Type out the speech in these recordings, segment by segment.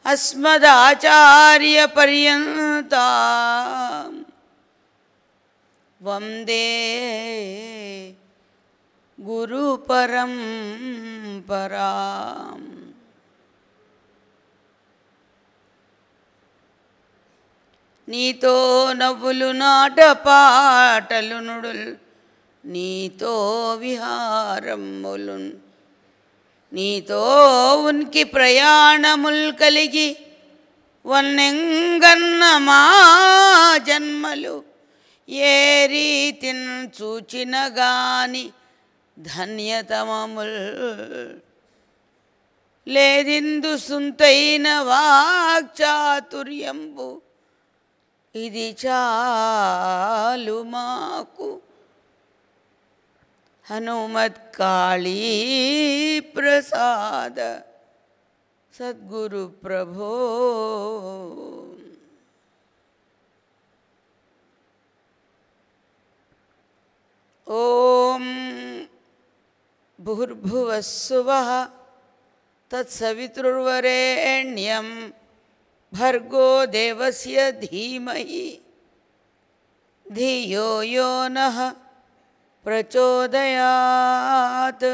अस्मदाचार्यपर्यन्ता वन्दे गुरुपरम्पराम् నీతో నవ్వులు నాట పాటలు నుడుల్ నీతో విహారములు నీతో ఉనికి ప్రయాణముల్ కలిగి వన్నెంగన్న మా జన్మలు ఏ రీతిన్ చూచిన గాని ధన్యతమముల్ లేదిందు సుంతైన వాక్చాతుర్యంబు ఇది చాలు మాకు హనుమత్ కాళీ ప్రసాద సద్గురు ప్రభో ఓం భూర్భువస్సువః తత్సవితుర్వరేణ్యం భర్గో దేవస్య ధీమహి ధియో యో నః ప్రచోదయాత్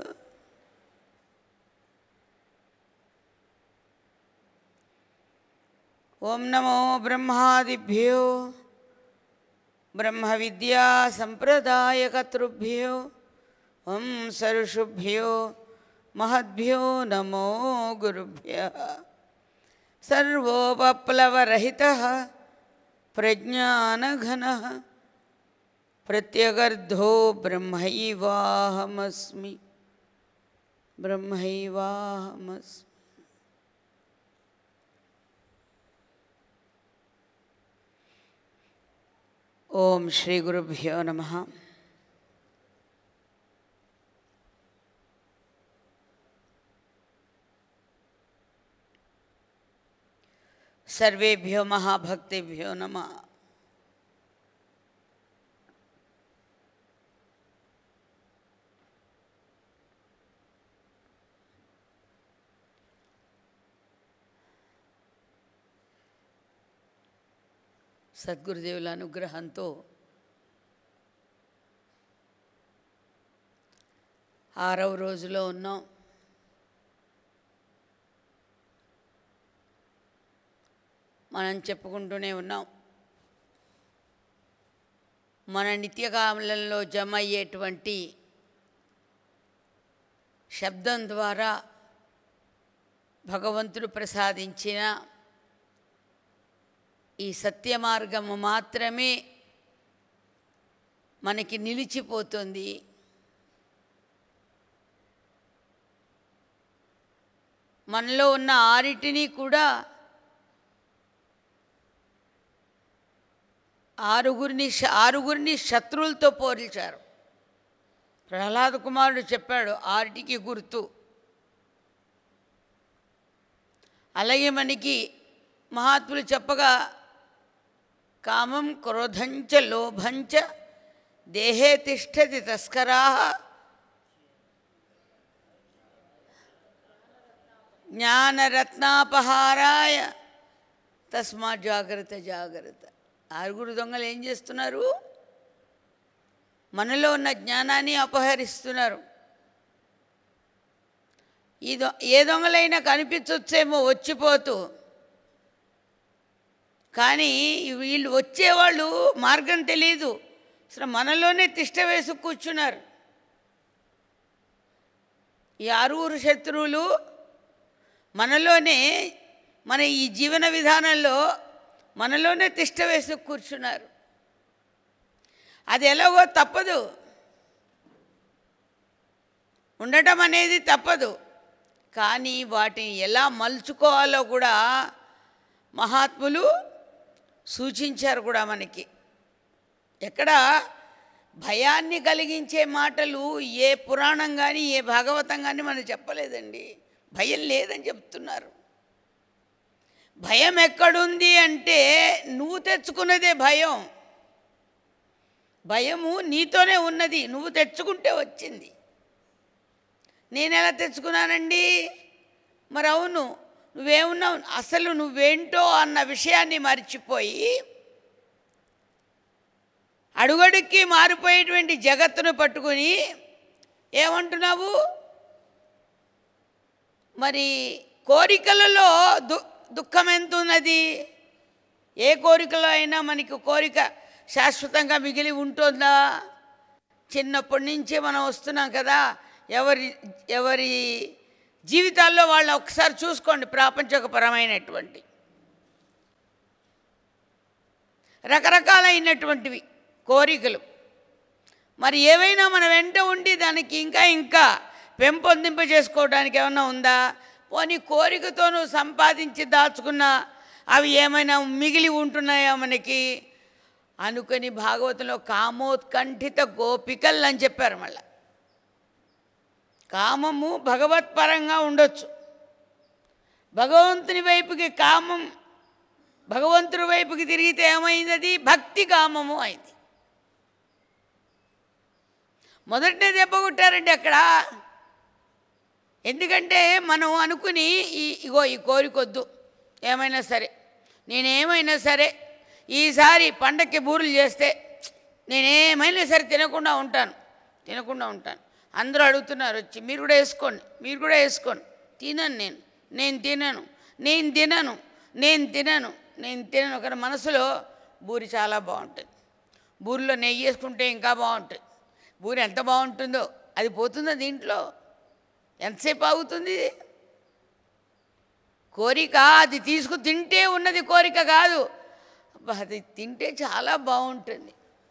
ఓం నమో బ్రహ్మాదిభ్యో బ్రహ్మ విద్యా సంప్రదాయకర్తృభ్యో ఓం సరుషుభ్యో మహద్భ్యో నమో గురుభ్య సర్వోపప్లవరహితः ప్రజ్ఞానఘనः ప్రత్యగర్ధో బ్రహ్మైవాహమస్మి బ్రహ్మైవాహమస్మి ఓం శ్రీ గురుభ్యో నమ సర్వేభ్యో మహాభక్తిభ్యో నమ సద్గురుదేవుల అనుగ్రహంతో ఆరవ రోజులో ఉన్నాం మనం చెప్పుకుంటూనే ఉన్నాం మన నిత్యకాలంలో జమ అయ్యేటువంటి శబ్దం ద్వారా భగవంతుడు ప్రసాదించిన ఈ సత్య మార్గము మాత్రమే మనకి నిలిచిపోతుంది మనలో ఉన్న ఆరిటిని కూడా ఆరుగురిని శ- ఆరుగురిని శత్రువులతో పోల్చారు ప్రహ్లాద కుమారుడు చెప్పాడు ఆరిటికి గుర్తు అలాగే మనకి మహాత్ములు చెప్పగా కామం క్రోధంచ లోభంచ దేహే తిష్టతి తస్కరా జ్ఞానరత్నాపహారాయ తస్మా జాగ్రత్త జాగ్రత్త ఆరుగురు దొంగలు ఏం చేస్తున్నారు మనలో ఉన్న జ్ఞానాన్ని అపహరిస్తున్నారు ఈ దొ ఏ దొంగలైనా కనిపించవచ్చేమో వచ్చిపోతూ కానీ వీళ్ళు వచ్చేవాళ్ళు మార్గం తెలియదు అసలు మనలోనే తిష్ట వేసి కూర్చున్నారు ఈ ఆరుగురు శత్రువులు మనలోనే మన ఈ జీవన విధానంలో మనలోనే తిష్ట వేసి కూర్చున్నారు అది ఎలాగో తప్పదు ఉండటం అనేది తప్పదు కానీ వాటిని ఎలా మలుచుకోవాలో కూడా మహాత్ములు సూచించారు కూడా మనకి ఎక్కడ భయాన్ని కలిగించే మాటలు ఏ పురాణం కానీ ఏ భాగవతం కానీ మనం చెప్పలేదండి భయం లేదని చెప్తున్నారు భయం ఎక్కడుంది అంటే నువ్వు తెచ్చుకున్నదే భయం భయము నీతోనే ఉన్నది నువ్వు తెచ్చుకుంటే వచ్చింది నేను ఎలా తెచ్చుకున్నానండి మరి అవును నువ్వేమున్నావు అసలు నువ్వేంటో అన్న విషయాన్ని మర్చిపోయి అడుగడుక్కి మారిపోయేటువంటి జగత్తును పట్టుకుని ఏమంటున్నావు మరి కోరికలలో దు దుఃఖం ఎంత ఉన్నది ఏ కోరికలో అయినా మనకి కోరిక శాశ్వతంగా మిగిలి ఉంటుందా చిన్నప్పటి నుంచే మనం వస్తున్నాం కదా ఎవరి ఎవరి జీవితాల్లో వాళ్ళని ఒకసారి చూసుకోండి ప్రాపంచకపరమైనటువంటి రకరకాలైనటువంటివి కోరికలు మరి ఏవైనా మన వెంట ఉండి దానికి ఇంకా ఇంకా పెంపొందింప చేసుకోవడానికి ఏమైనా ఉందా పోనీ కోరికతో నువ్వు సంపాదించి దాచుకున్న అవి ఏమైనా మిగిలి ఉంటున్నాయా మనకి అనుకొని భాగవతంలో కామోత్కంఠిత గోపికలు అని చెప్పారు మళ్ళా కామము భగవత్పరంగా ఉండొచ్చు భగవంతుని వైపుకి కామం భగవంతుడి వైపుకి తిరిగితే ఏమైంది అది భక్తి కామము అయింది మొదటనే దెబ్బ కొట్టారండి అక్కడ ఎందుకంటే మనం అనుకుని ఈ ఇగో ఈ కోరికొద్దు ఏమైనా సరే నేనేమైనా సరే ఈసారి పండక్కి బూరెలు చేస్తే నేనేమైనా సరే తినకుండా ఉంటాను తినకుండా ఉంటాను అందరూ అడుగుతున్నారు వచ్చి మీరు కూడా వేసుకోండి మీరు కూడా వేసుకోండి తినను నేను నేను తినను నేను తినను నేను తినను నేను తినను కానీ మనసులో బూరి చాలా బాగుంటుంది బూరిలో నెయ్యి వేసుకుంటే ఇంకా బాగుంటుంది బూరి ఎంత బాగుంటుందో అది పోతుందా దీంట్లో ఎంతసేపు ఆగుతుంది కోరిక అది తీసుకు తింటే ఉన్నది కోరిక కాదు అబ్బా, అది తింటే చాలా బాగుంటుంది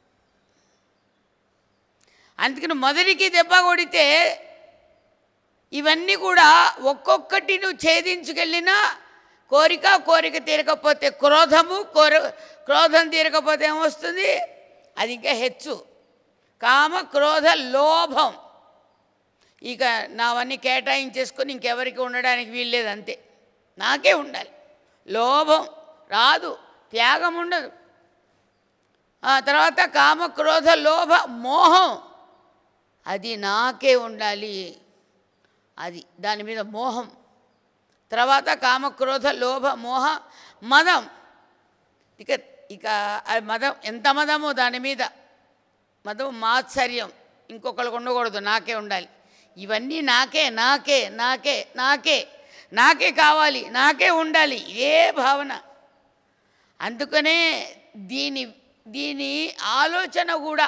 అందుకని మొదటికి దెబ్బ కొడితే ఇవన్నీ కూడా ఒక్కొక్కటి నువ్వు ఛేదించుకెళ్ళినా కోరిక కోరిక తీరకపోతే క్రోధము కోర క్రోధం తీరకపోతే ఏమొస్తుంది అది ఇంకా హెచ్చు కామ క్రోధ లోభం ఇక నావన్నీ కేటాయించేసుకొని ఇంకెవరికి ఉండడానికి వీల్లేదు అంతే నాకే ఉండాలి లోభం రాదు త్యాగం ఉండదు ఆ తర్వాత కామ క్రోధ లోభ మోహం అది నాకే ఉండాలి అది దాని మీద మోహం తర్వాత కామక్రోధ లోభ మోహ మదం ఇక ఇక ఆ మదం ఎంత మదమో దాని మీద మదం మాత్సర్యం ఇంకొకరికి ఉండకూడదు నాకే ఉండాలి ఇవన్నీ నాకే నాకే నాకే నాకే నాకే కావాలి నాకే ఉండాలి ఇదే భావన అందుకనే దీని దీని ఆలోచన కూడా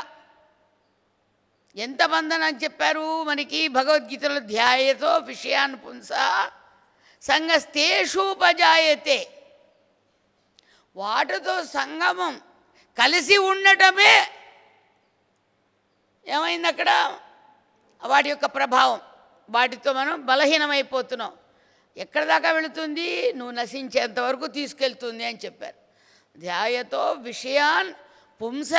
ఎంతమంది అని చెప్పారు మనకి భగవద్గీతలో ధ్యాయతో విషయాన్ పుంస సంగస్తేషూపజాయతే వాటితో సంగమం కలిసి ఉండటమే ఏమైంది అక్కడ వాటి యొక్క ప్రభావం వాటితో మనం బలహీనమైపోతున్నాం ఎక్కడ దాకా వెళుతుంది నువ్వు నశించేంత వరకు తీసుకెళ్తుంది అని చెప్పారు ధ్యాయతో విషయాన్ పుంస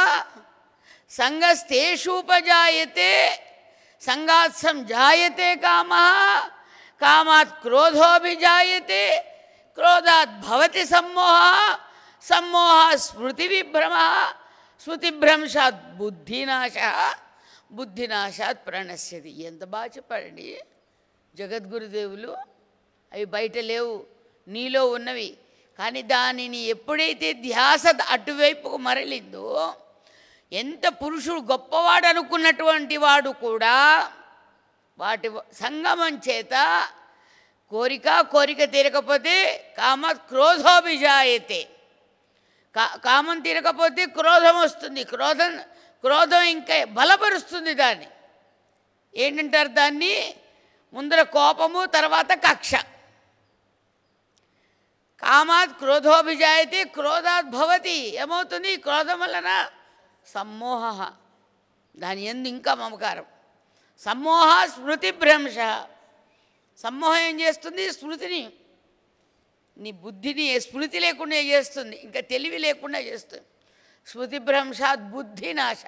సంగస్తేషూపజాయతే సంగాత్ సంజాయతే కామ కామాత్ క్రోధోభిజాయతే క్రోధాత్ భవతి సమ్మోహ సమ్మోహ స్మృతి విభ్రమ స్మృతిభ్రంశాత్ బుద్ధినాశ బుద్ధినాశాత్ ప్రణశ్యతి ఎంత బాగా చెప్పాడండి జగద్గురుదేవులు అవి బయట లేవు నీలో ఉన్నవి కానీ దానిని ఎప్పుడైతే ధ్యాస అటువైపుకు మరలిందో ఎంత పురుషుడు గొప్పవాడు అనుకున్నటువంటి వాడు కూడా వాటి సంగమం చేత కోరిక కోరిక తీరకపోతే కామ క్రోధోభిజాయతే కా కామం తీరకపోతే క్రోధం వస్తుంది క్రోధం క్రోధం ఇంకా బలపరుస్తుంది దాన్ని ఏంటంటారు దాన్ని ముందర కోపము తర్వాత కక్ష కామాత్ క్రోధోభిజాయతే క్రోధాత్ భవతి ఏమవుతుంది క్రోధం వలన సమ్మోహ దాని ఎందు ఇంకా మమకారం సమ్మోహ స్మృతిభ్రంశ సమ్మోహం ఏం చేస్తుంది స్మృతిని నీ బుద్ధిని స్మృతి లేకుండా చేస్తుంది ఇంకా తెలివి లేకుండా చేస్తుంది స్మృతిభ్రంశాత్ బుద్ధి నాశ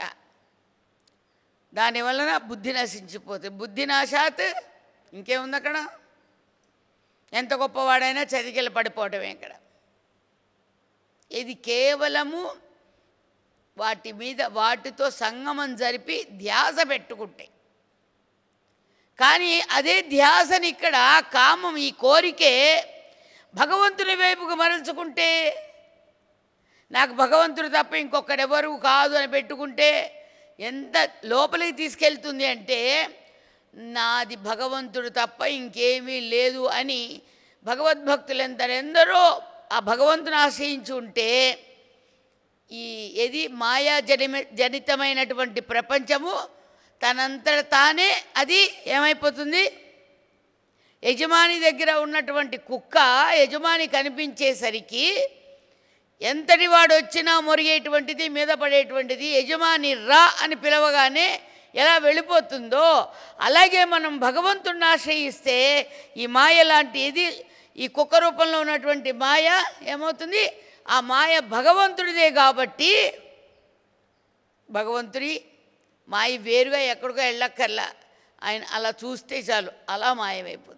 దాని వలన బుద్ధి నశించిపోతుంది బుద్ధి నాశాత్ ఇంకేముంది అక్కడ ఎంత గొప్పవాడైనా చతికిల పడిపోవటమే ఇక్కడ ఇది కేవలము వాటి మీద వాటితో సంగమం జరిపి ధ్యాస పెట్టుకుంటే కానీ అదే ధ్యాసని ఇక్కడ కామం ఈ కోరికే భగవంతుని వైపుకు మరల్చుకుంటే నాకు భగవంతుడు తప్ప ఇంకొకడెవరు కాదు అని పెట్టుకుంటే ఎంత లోపలికి తీసుకెళ్తుంది అంటే నాది భగవంతుడు తప్ప ఇంకేమీ లేదు అని భగవద్భక్తులు ఎందరెందరో ఆ భగవంతుని ఆశ్రయించి ఉంటే ఈ ఏది మాయా జనిమ జనితమైనటువంటి ప్రపంచము తనంతట తానే అది ఏమైపోతుంది యజమాని దగ్గర ఉన్నటువంటి కుక్క యజమాని కనిపించేసరికి ఎంతటి వాడు వచ్చినా మొరిగేటువంటిది మీద పడేటువంటిది యజమాని రా అని పిలవగానే ఎలా వెళ్ళిపోతుందో అలాగే మనం భగవంతుడిని ఆశ్రయిస్తే ఈ మాయ లాంటి ఇది ఈ కుక్క రూపంలో ఉన్నటువంటి మాయ ఏమవుతుంది ఆ మాయ భగవంతుడిదే కాబట్టి భగవంతుడి మాయ వేరుగా ఎక్కడికో వెళ్ళక్కర్లా ఆయన అలా చూస్తే చాలు అలా మాయమైపోతుంది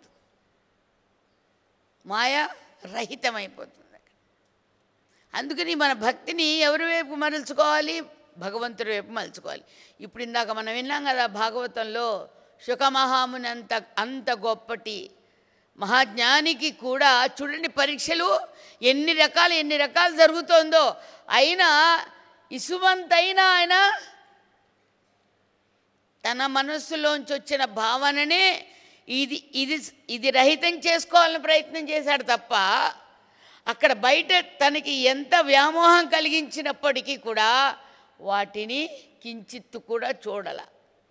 మాయ రహితమైపోతుంది అక్కడ అందుకని మన భక్తిని ఎవరి వైపు మరల్చుకోవాలి భగవంతుడి వైపు మలుచుకోవాలి ఇప్పుడు ఇందాక మనం విన్నాం కదా భాగవతంలో శుకమహాముని అంత అంత గొప్పటి మహాజ్ఞానికి కూడా చూడండి పరీక్షలు ఎన్ని రకాలు ఎన్ని రకాలు జరుగుతోందో అయినా ఇసుమంతైనా ఆయన తన మనస్సులోంచి వచ్చిన భావననే ఇది ఇది ఇది రహితం చేసుకోవాలని ప్రయత్నం చేశాడు తప్ప అక్కడ బయట తనకి ఎంత వ్యామోహం కలిగించినప్పటికీ కూడా వాటిని కించిత్తు కూడా చూడల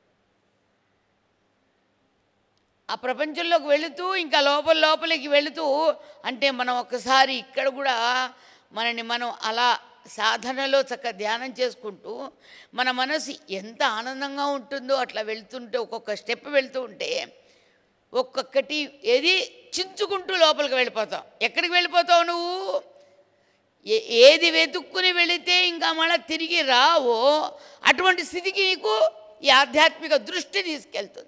ఆ ప్రపంచంలోకి వెళుతూ ఇంకా లోపల లోపలికి వెళుతూ అంటే మనం ఒక్కసారి ఇక్కడ కూడా మనని మనం అలా సాధనలో చక్క ధ్యానం చేసుకుంటూ మన మనసు ఎంత ఆనందంగా ఉంటుందో అట్లా వెళ్తుంటే ఒక్కొక్క స్టెప్ వెళ్తూ ఉంటే ఒక్కొక్కటి ఏది చించుకుంటూ లోపలికి వెళ్ళిపోతాం ఎక్కడికి వెళ్ళిపోతావు నువ్వు ఏ- ఏది వెతుక్కుని వెళితే ఇంకా మళ్ళీ తిరిగి రావో అటువంటి స్థితికి నీకు ఈ ఆధ్యాత్మిక దృష్టి తీసుకెళ్తుంది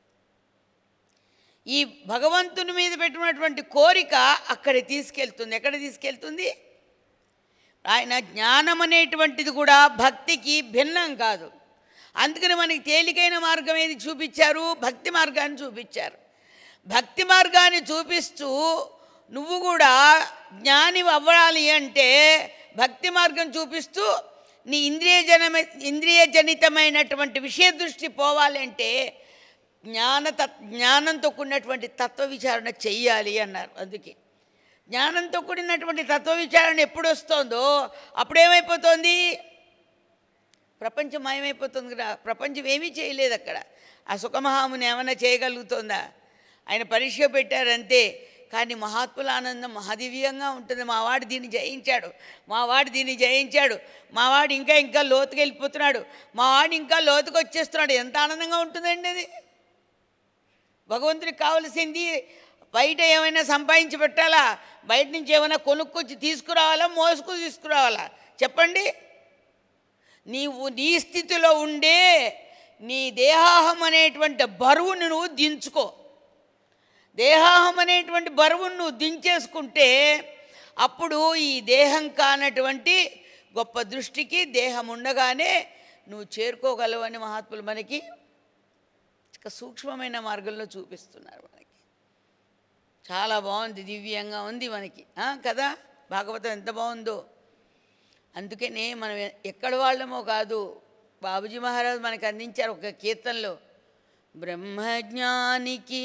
ఈ భగవంతుని మీద పెట్టినటువంటి కోరిక అక్కడ తీసుకెళ్తుంది ఎక్కడ తీసుకెళ్తుంది ఆయన జ్ఞానం అనేటువంటిది కూడా భక్తికి భిన్నం కాదు అందుకని మనకి తేలికైన మార్గం ఏది చూపించారు భక్తి మార్గాన్ని చూపించారు భక్తి మార్గాన్ని చూపిస్తూ నువ్వు కూడా జ్ఞాని అవ్వాలి అంటే భక్తి మార్గం చూపిస్తూ నీ ఇంద్రియజనమ ఇంద్రియజనితమైనటువంటి విషయ దృష్టి పోవాలి అంటే జ్ఞాన తత్ జ్ఞానంతో కూడినటువంటి తత్వ విచారణ చెయ్యాలి అన్నారు అందుకే జ్ఞానంతో కూడినటువంటి తత్వ విచారణ ఎప్పుడు వస్తుందో అప్పుడేమైపోతుంది ప్రపంచం మాయమైపోతుంది కదా ప్రపంచం ఏమీ చేయలేదు అక్కడ ఆ సుఖమహాముని ఏమైనా చేయగలుగుతుందా ఆయన పరీక్ష పెట్టారంతే కానీ మహాత్ముల ఆనందం మహాదివ్యంగా ఉంటుంది మా వాడు దీన్ని జయించాడు మా వాడు దీన్ని జయించాడు మా వాడు ఇంకా ఇంకా లోతుకి వెళ్ళిపోతున్నాడు మా వాడు ఇంకా లోతుకు వచ్చేస్తున్నాడు ఎంత ఆనందంగా ఉంటుందండి అది భగవంతుడికి కావలసింది బయట ఏమైనా సంపాదించి పెట్టాలా బయట నుంచి ఏమైనా కొనుక్కొచ్చి తీసుకురావాలా మోసుకు తీసుకురావాలా చెప్పండి నీవు నీ స్థితిలో ఉండే నీ దేహాహం అనేటువంటి బరువును నువ్వు దించుకో దేహాహం అనేటువంటి బరువును నువ్వు దించేసుకుంటే అప్పుడు ఈ దేహం కానటువంటి గొప్ప దృష్టికి దేహం ఉండగానే నువ్వు చేరుకోగలవని మహాత్ములు మనకి ఒక సూక్ష్మమైన మార్గంలో చూపిస్తున్నారు మనకి చాలా బాగుంది దివ్యంగా ఉంది మనకి ఆ, కదా భాగవతం ఎంత బాగుందో అందుకనే మనం ఎ- ఎక్కడ వాళ్ళమో కాదు బాబుజీ మహారాజ్ మనకు అందించారు ఒక కీర్తనలో బ్రహ్మజ్ఞానికి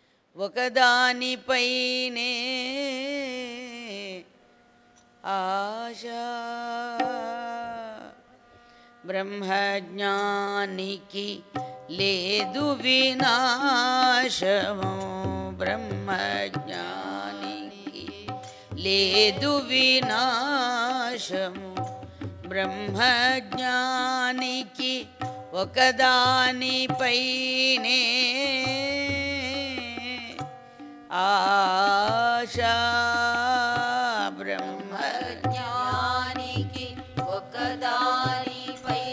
ఒకదానిపైనే ఆశ బ్రహ్మజ్ఞానికి లేదు వినాశము బ్రహ్మజ్ఞానికి లేదు వినాశము బ్రహ్మజ్ఞానికి ఒకదానిపైనే ఆశ బ్రహ్మజ్ఞానికి జ్ఞానికి ఒకదానిపైనే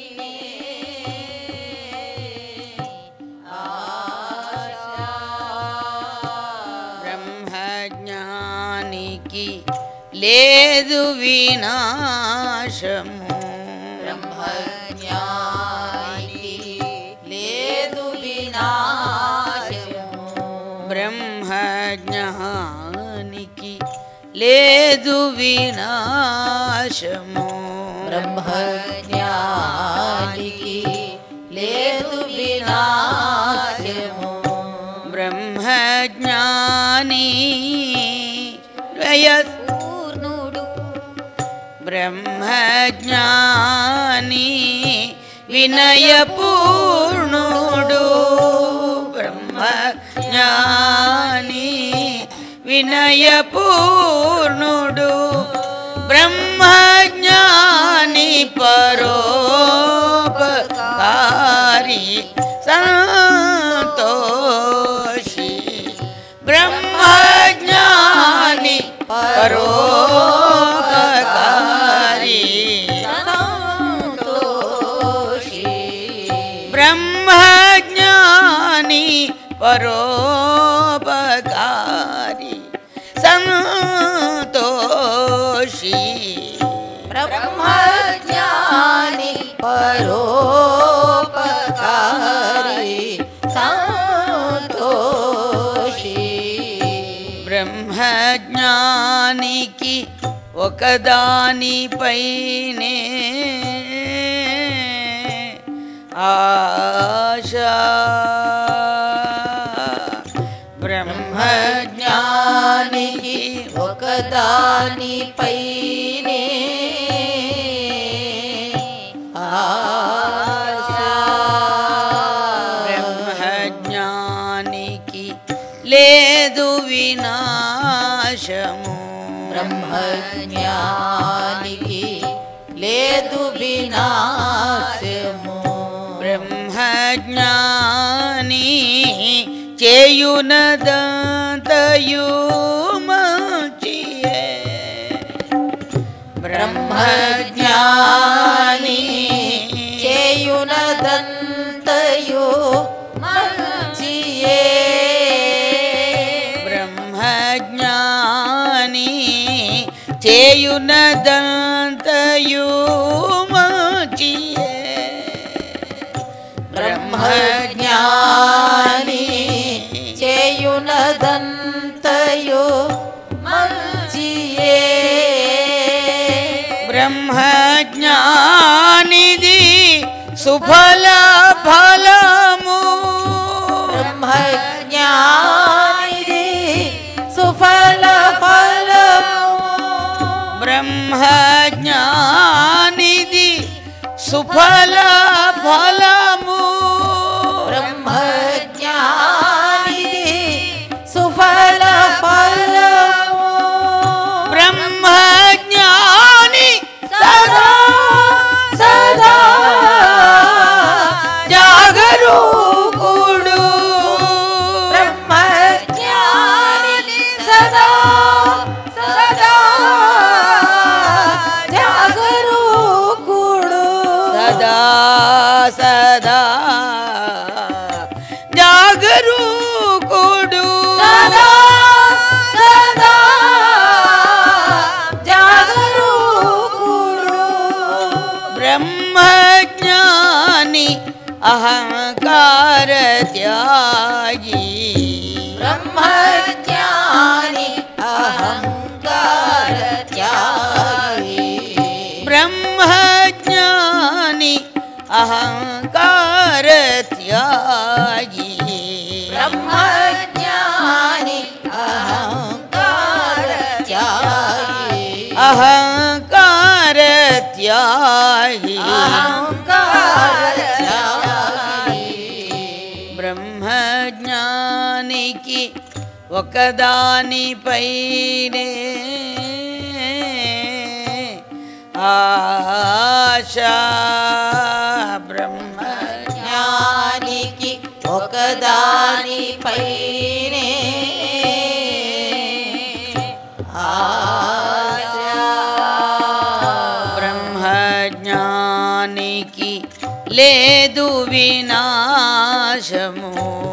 బ్రహ్మజ్ఞానికి లేదు వినాశము బ్రహ్మజ్ఞానికి లేదు వినాశము బ్రహ్మజ్ఞానికి బ్రహ్మజ్ఞానికి లేదు వినాశము బ్రహ్మజ్ఞానికి లేదు వినాశము బ్రహ్మజ్ఞాని వయస్ పూర్ణుడు బ్రహ్మజ్ఞాని వినయపూర్ణుడు బ్రహ్మజ్ఞాని వినయపూర్ణుడు బ్రహ్మజ్ఞాని పరోపకారి సంతోషి బ్రహ్మజ్ఞాని పరోపకారి సంతోషి బ్రహ్మజ్ఞాని పరోపకారి సంతోషి బ్రహ్మజ్ఞాని పరోపకారి సంతోషి బ్రహ్మజ్ఞానికి ఒకదానిపైనే ఆశ బ్రహ్మజ్ఞానికి ఒకదాని పైనే బ్రహ్మజ్ఞానికి లేదు వినాశము బ్రహ్మజ్ఞానికి లేదు వినాశము బ్రహ్మజ్ఞాని చేయునదంతయు మంచియే బ్రహ్మజ్ఞాని చేయునదంతయు మంచియే బ్రహ్మజ్ఞాని చేయునదంతయు మంచియే బ్రహ్మజ్ఞాని చేయునదంతయు మంచియే బ్రహ్మజ్ఞానిది సుఫల ఫలము బ్రహ్మజ్ఞానిది సుఫల ఫలము బ్రహ్మజ్ఞానిది సుఫల ఫలము బ్రహ్మజ్ఞానిది సుఫల ఫలము బ్రహ్మజ్ఞాని సదా సదా జాగరూకుడు బ్రహ్మజ్ఞాని సదా సదా జాగరూకుడు సదా సదా జాగరూకుడు సదా సదా జాగరూకుడు బ్రహ్మజ్ఞాని అహంకార త్యాగి బ్రహ్మజ్ఞాని అహంకార త్యాగి బ్రహ్మజ్ఞాని అహంకార త్యాగి బ్రహ్మజ్ఞాని అహంకార త్యాగి అహంకార త్యాగి అహంకార త్యాగి బ్రహ్మజ్ఞానికి ఒకదానిపైనే ఆశ బ్రహ్మ జ్ఞానికి ఒకదాని పైనే బ్రహ్మజ్ఞానికి లేదు వినాశము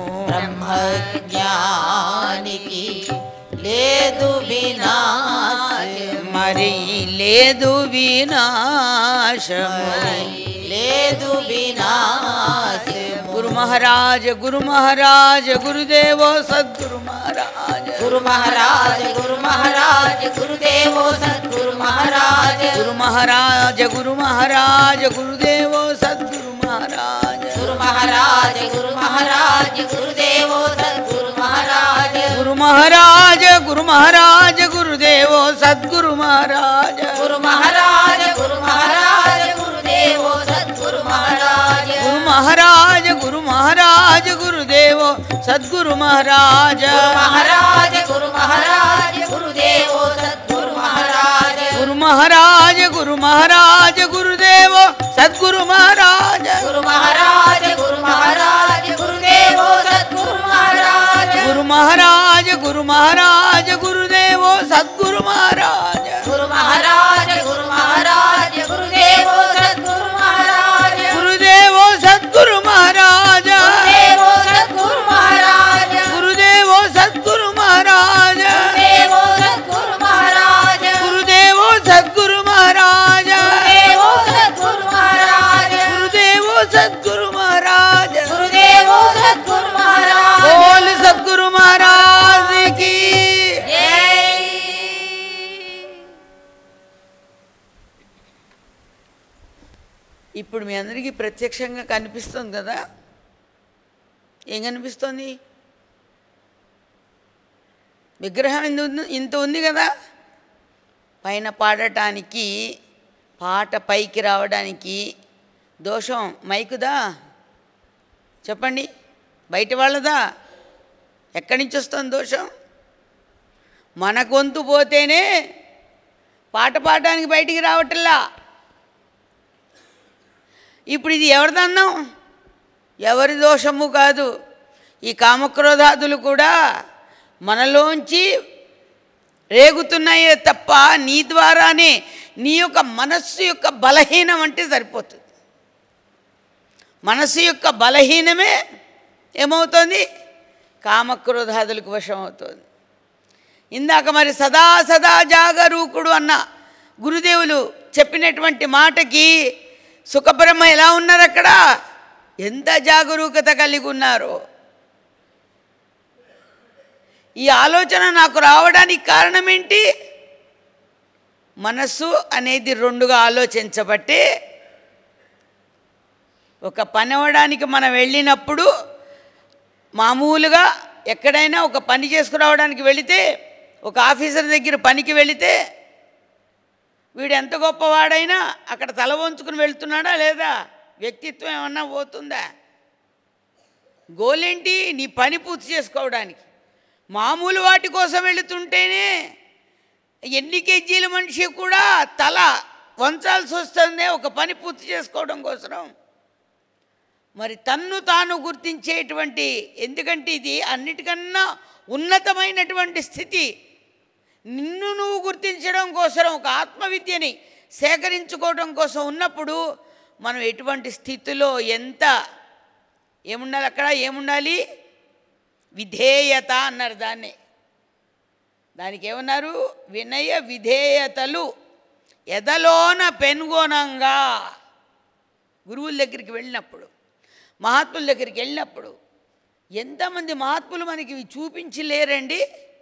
బ్రహ్మజ్ఞానికి లేదు వినాశము మరి లేదు వినాశము లేదు వినాశము గురు మహారాజ గురు మహారాజ గురుదేవో సద్గురు మహారాజ గురు మహారాజ గురు మహారాజ గురుదేవో సద్గురు మహారాజ గురు మహారాజ గురు మహారాజ గురుదేవో సద్గురు మహారాజ గురు మహారాజ గురు మహారాజ గురుదేవో సద్గురు మహారాజ గురు మహారాజ గురు మహారాజ గురుదేవో సద్గురు మహారాజ గురు మహారాజ గురు మహారాజ గురుదేవో సద్గురు మహారాజ గురు మహారాజ గురు మహారాజ గురుదేవో సద్గురు మహారాజ గురు మహారాజ గురు మహారాజ గురుదేవో సద్గురు మహారాజ గురు మహారాజ గురు మహారాజ గురుదేవో సద్గురు మహారాజ గురు మహారాజ గురు మహారాజ గురుదేవో సద్గురు మహారాజ గురు మహారాజ గురు మహారాజ గురుదేవో సద్గురు మహారాజ గురు మహారాజ గురు మహారాజ గురుదేవో సద్గురు మహారాజ గురుదేవో సద్గురు మహారాజ దేవో సద్గురు మహారాజ గురుదేవో సద్గురు మహారాజ దేవో సద్గురు మహారాజ గురుదేవో సద్గురు మహారాజ దేవో సద్గురు మహారాజ గురుదేవో సద్గురు మహారాజ గురుదేవో సద్గురు మహారాజ బోల్ సద్గురు మహారాజ్ కి జై ఇప్పుడు మీ అందరికీ ప్రత్యక్షంగా కనిపిస్తుంది కదా ఏం కనిపిస్తుంది విగ్రహం ఇంత ఉంది ఇంత ఉంది కదా పైన పాడటానికి పాట పైకి రావడానికి దోషం మైకుదా చెప్పండి బయట వాళ్ళదా ఎక్కడి నుంచి వస్తుంది దోషం మన గొంతు పోతేనే పాట పాడడానికి బయటికి రావట్లా ఇప్పుడు ఇది ఎవరిదన్నాం ఎవరి దోషము కాదు ఈ కామక్రోధాదులు కూడా మనలోంచి రేగుతున్నాయే తప్ప నీ ద్వారానే నీ యొక్క మనస్సు యొక్క బలహీనం అంటే సరిపోతుంది మనస్సు యొక్క బలహీనమే ఏమవుతుంది కామక్రోధాదులకు వశం అవుతుంది ఇందాక మరి సదా సదా జాగరూకుడు అన్న గురుదేవులు చెప్పినటువంటి మాటకి సుఖబ్రహ్మ ఎలా ఉన్నారు అక్కడ ఎంత జాగరూకత కలిగి ఉన్నారో ఈ ఆలోచన నాకు రావడానికి కారణం ఏంటి మనస్సు అనేది రెండుగా ఆలోచించబట్టి ఒక పని అవ్వడానికి మనం వెళ్ళినప్పుడు మామూలుగా ఎక్కడైనా ఒక పని చేసుకురావడానికి వెళితే ఒక ఆఫీసర్ దగ్గర పనికి వెళితే వీడు ఎంత గొప్పవాడైనా అక్కడ తల వంచుకుని వెళ్తున్నాడా లేదా వ్యక్తిత్వం ఏమన్నా పోతుందా గోలేంటి నీ పని పూర్తి చేసుకోవడానికి మామూలు వాటి కోసం వెళుతుంటేనే ఎన్ని కేజీల మనిషి కూడా తల వంచాల్సి వస్తుంది ఒక పని పూర్తి చేసుకోవడం కోసం మరి తన్ను తాను గుర్తించేటువంటి ఎందుకంటే ఇది అన్నిటికన్నా ఉన్నతమైనటువంటి స్థితి నిన్ను నువ్వు గుర్తించడం కోసం ఒక ఆత్మవిద్యని సేకరించుకోవడం కోసం ఉన్నప్పుడు మనం ఎటువంటి స్థితిలో ఎంత ఏముండాలి అక్కడ ఏముండాలి విధేయత అన్నారు దాన్ని దానికి ఏమన్నారు వినయ విధేయతలు ఎదలోన పెనుగొనంగా గురువుల దగ్గరికి వెళ్ళినప్పుడు మహాత్ముల దగ్గరికి వెళ్ళినప్పుడు ఎంతమంది మహాత్ములు మనకి ఇవి చూపించి లేరండి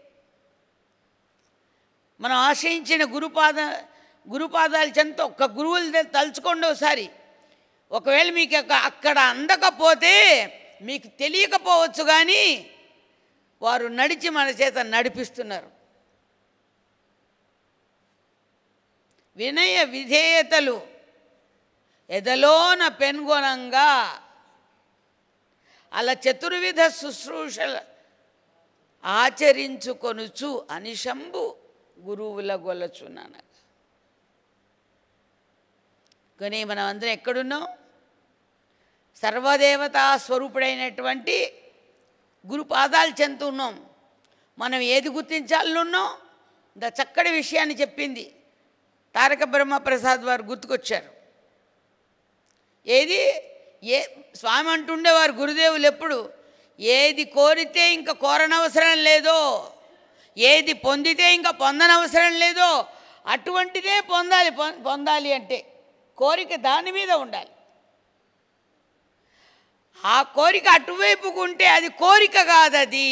మనం ఆశ్రయించిన గురుపాద గురుపాదాల చెంత ఒక్క గురువులు ద- తలుచుకోండి ఒకసారి ఒకవేళ మీకు అక్క- అక్కడ అందకపోతే మీకు తెలియకపోవచ్చు కానీ వారు నడిచి మన చేత నడిపిస్తున్నారు వినయ విధేయతలు ఎదలోన పెనుగొనంగా అలా చతుర్విధ శుశ్రూషల ఆచరించుకొనుచు అనిశంబు గురువుల గొలచున్నాను కానీ మనం అందరం ఎక్కడున్నాం సర్వదేవతా స్వరూపుడైనటువంటి గురు పాదాలు చెందుతున్నాం మనం ఏది గుర్తించాలనున్నాం ద చక్కటి విషయాన్ని చెప్పింది తారక బ్రహ్మ ప్రసాద్ వారు గుర్తుకొచ్చారు ఏది ఏ స్వామి అంటుండేవారు గురుదేవులు ఎప్పుడు ఏది కోరితే ఇంకా కోరనవసరం లేదో ఏది పొందితే ఇంకా పొందనవసరం లేదో అటువంటిదే పొందాలి పొం- పొందాలి అంటే కోరిక దాని మీద ఉండాలి ఆ కోరిక అటువైపుకు ఉంటే అది కోరిక కాదది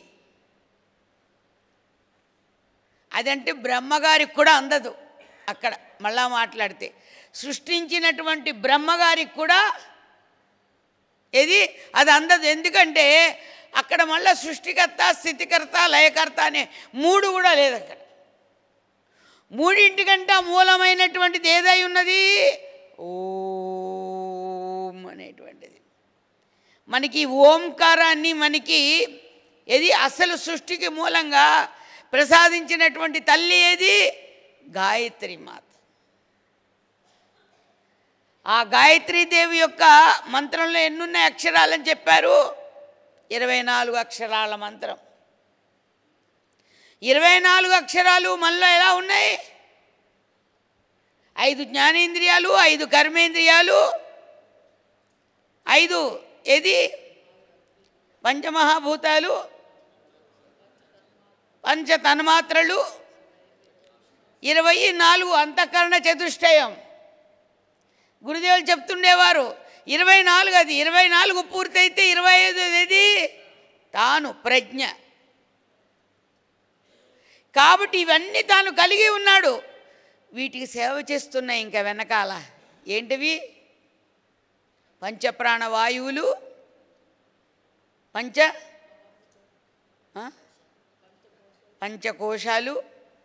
అదంటే బ్రహ్మగారికి కూడా అందదు అక్కడ మళ్ళా మాట్లాడితే సృష్టించినటువంటి బ్రహ్మగారికి కూడా ఏది అది అందదు ఎందుకంటే అక్కడ మళ్ళీ సృష్టికర్త స్థితికర్త లయకర్త అనే మూడు కూడా లేదు అక్కడ మూడింటికంటే మూలమైనటువంటిది ఏదై ఉన్నది ఓం అనేటువంటిది మనకి ఈ ఓంకారాన్ని మనకి ఏది అసలు సృష్టికి మూలంగా ప్రసాదించినటువంటి తల్లి ఏది గాయత్రి మాత ఆ గాయత్రీదేవి యొక్క మంత్రంలో ఎన్నున్నాయి అక్షరాలని చెప్పారు ఇరవై నాలుగు అక్షరాల మంత్రం ఇరవై నాలుగు అక్షరాలు మనలో ఎలా ఉన్నాయి ఐదు జ్ఞానేంద్రియాలు ఐదు కర్మేంద్రియాలు ఐదు ఏది పంచమహాభూతాలు పంచ తన్మాత్రలు ఇరవై నాలుగు అంతఃకరణ చతుష్టయం గురుదేవులు చెప్తుండేవారు ఇరవై నాలుగు అది ఇరవై నాలుగు పూర్తయితే ఇరవై ఐదు ఏది తాను ప్రజ్ఞ కాబట్టి ఇవన్నీ తాను కలిగి ఉన్నాడు వీటికి సేవ చేస్తున్నాయి ఇంకా వెనకాల ఏంటివి పంచప్రాణ వాయువులు పంచ ఆ? పంచకోశాలు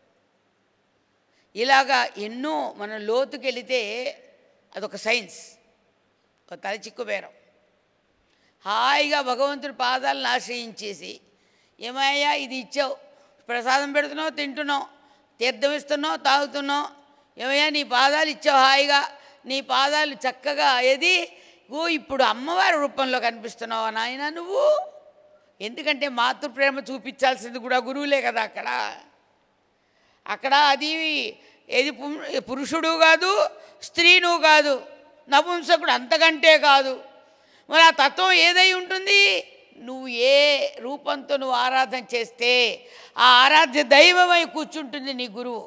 ఇలాగా ఎన్నో మనం లోతుకెళితే అదొక సైన్స్ ఒక తల చిక్కుబేరం హాయిగా భగవంతుడి పాదాలను ఆశ్రయించేసి ఏమయ్యా ఇది ఇచ్చావు ప్రసాదం పెడుతున్నావు తింటున్నావు తీర్థం ఇస్తున్నావు తాగుతున్నావు ఏమయ్యా నీ పాదాలు ఇచ్చావు హాయిగా నీ పాదాలు చక్కగా ఏది ఓ ఇప్పుడు అమ్మవారి రూపంలో కనిపిస్తున్నావా నాయన నువ్వు ఎందుకంటే మాతృప్రేమ చూపించాల్సింది కూడా గురువులే కదా అక్కడ అక్కడ అది ఏది పు- పురుషుడు కాదు స్త్రీను కాదు నపుంసకుడు అంతకంటే కాదు మరి ఆ తత్వం ఏదై ఉంటుంది నువ్వు ఏ రూపంతో నువ్వు ఆరాధన చేస్తే ఆ ఆరాధ్య దైవమై కూర్చుంటుంది నీ గురువు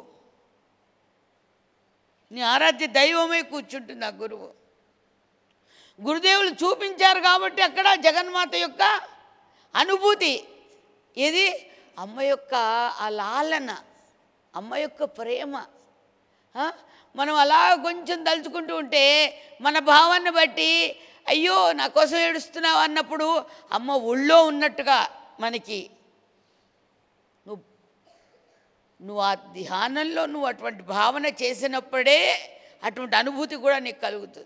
నీ ఆరాధ్య దైవమై కూర్చుంటుంది ఆ గురువు గురుదేవులు చూపించారు కాబట్టి అక్కడ జగన్మాత యొక్క అనుభూతి ఏది అమ్మ యొక్క ఆ లాలన అమ్మ యొక్క ప్రేమ ఆ? మనం అలా కొంచెం తలుచుకుంటూ ఉంటే మన భావాన్ని బట్టి అయ్యో నా కోసం ఏడుస్తున్నావు అన్నప్పుడు అమ్మ ఒళ్ళో ఉన్నట్టుగా మనకి నువ్వు నువ్వు ఆ ధ్యానంలో నువ్వు అటువంటి భావన చేసినప్పుడే అటువంటి అనుభూతి కూడా నీకు కలుగుతుంది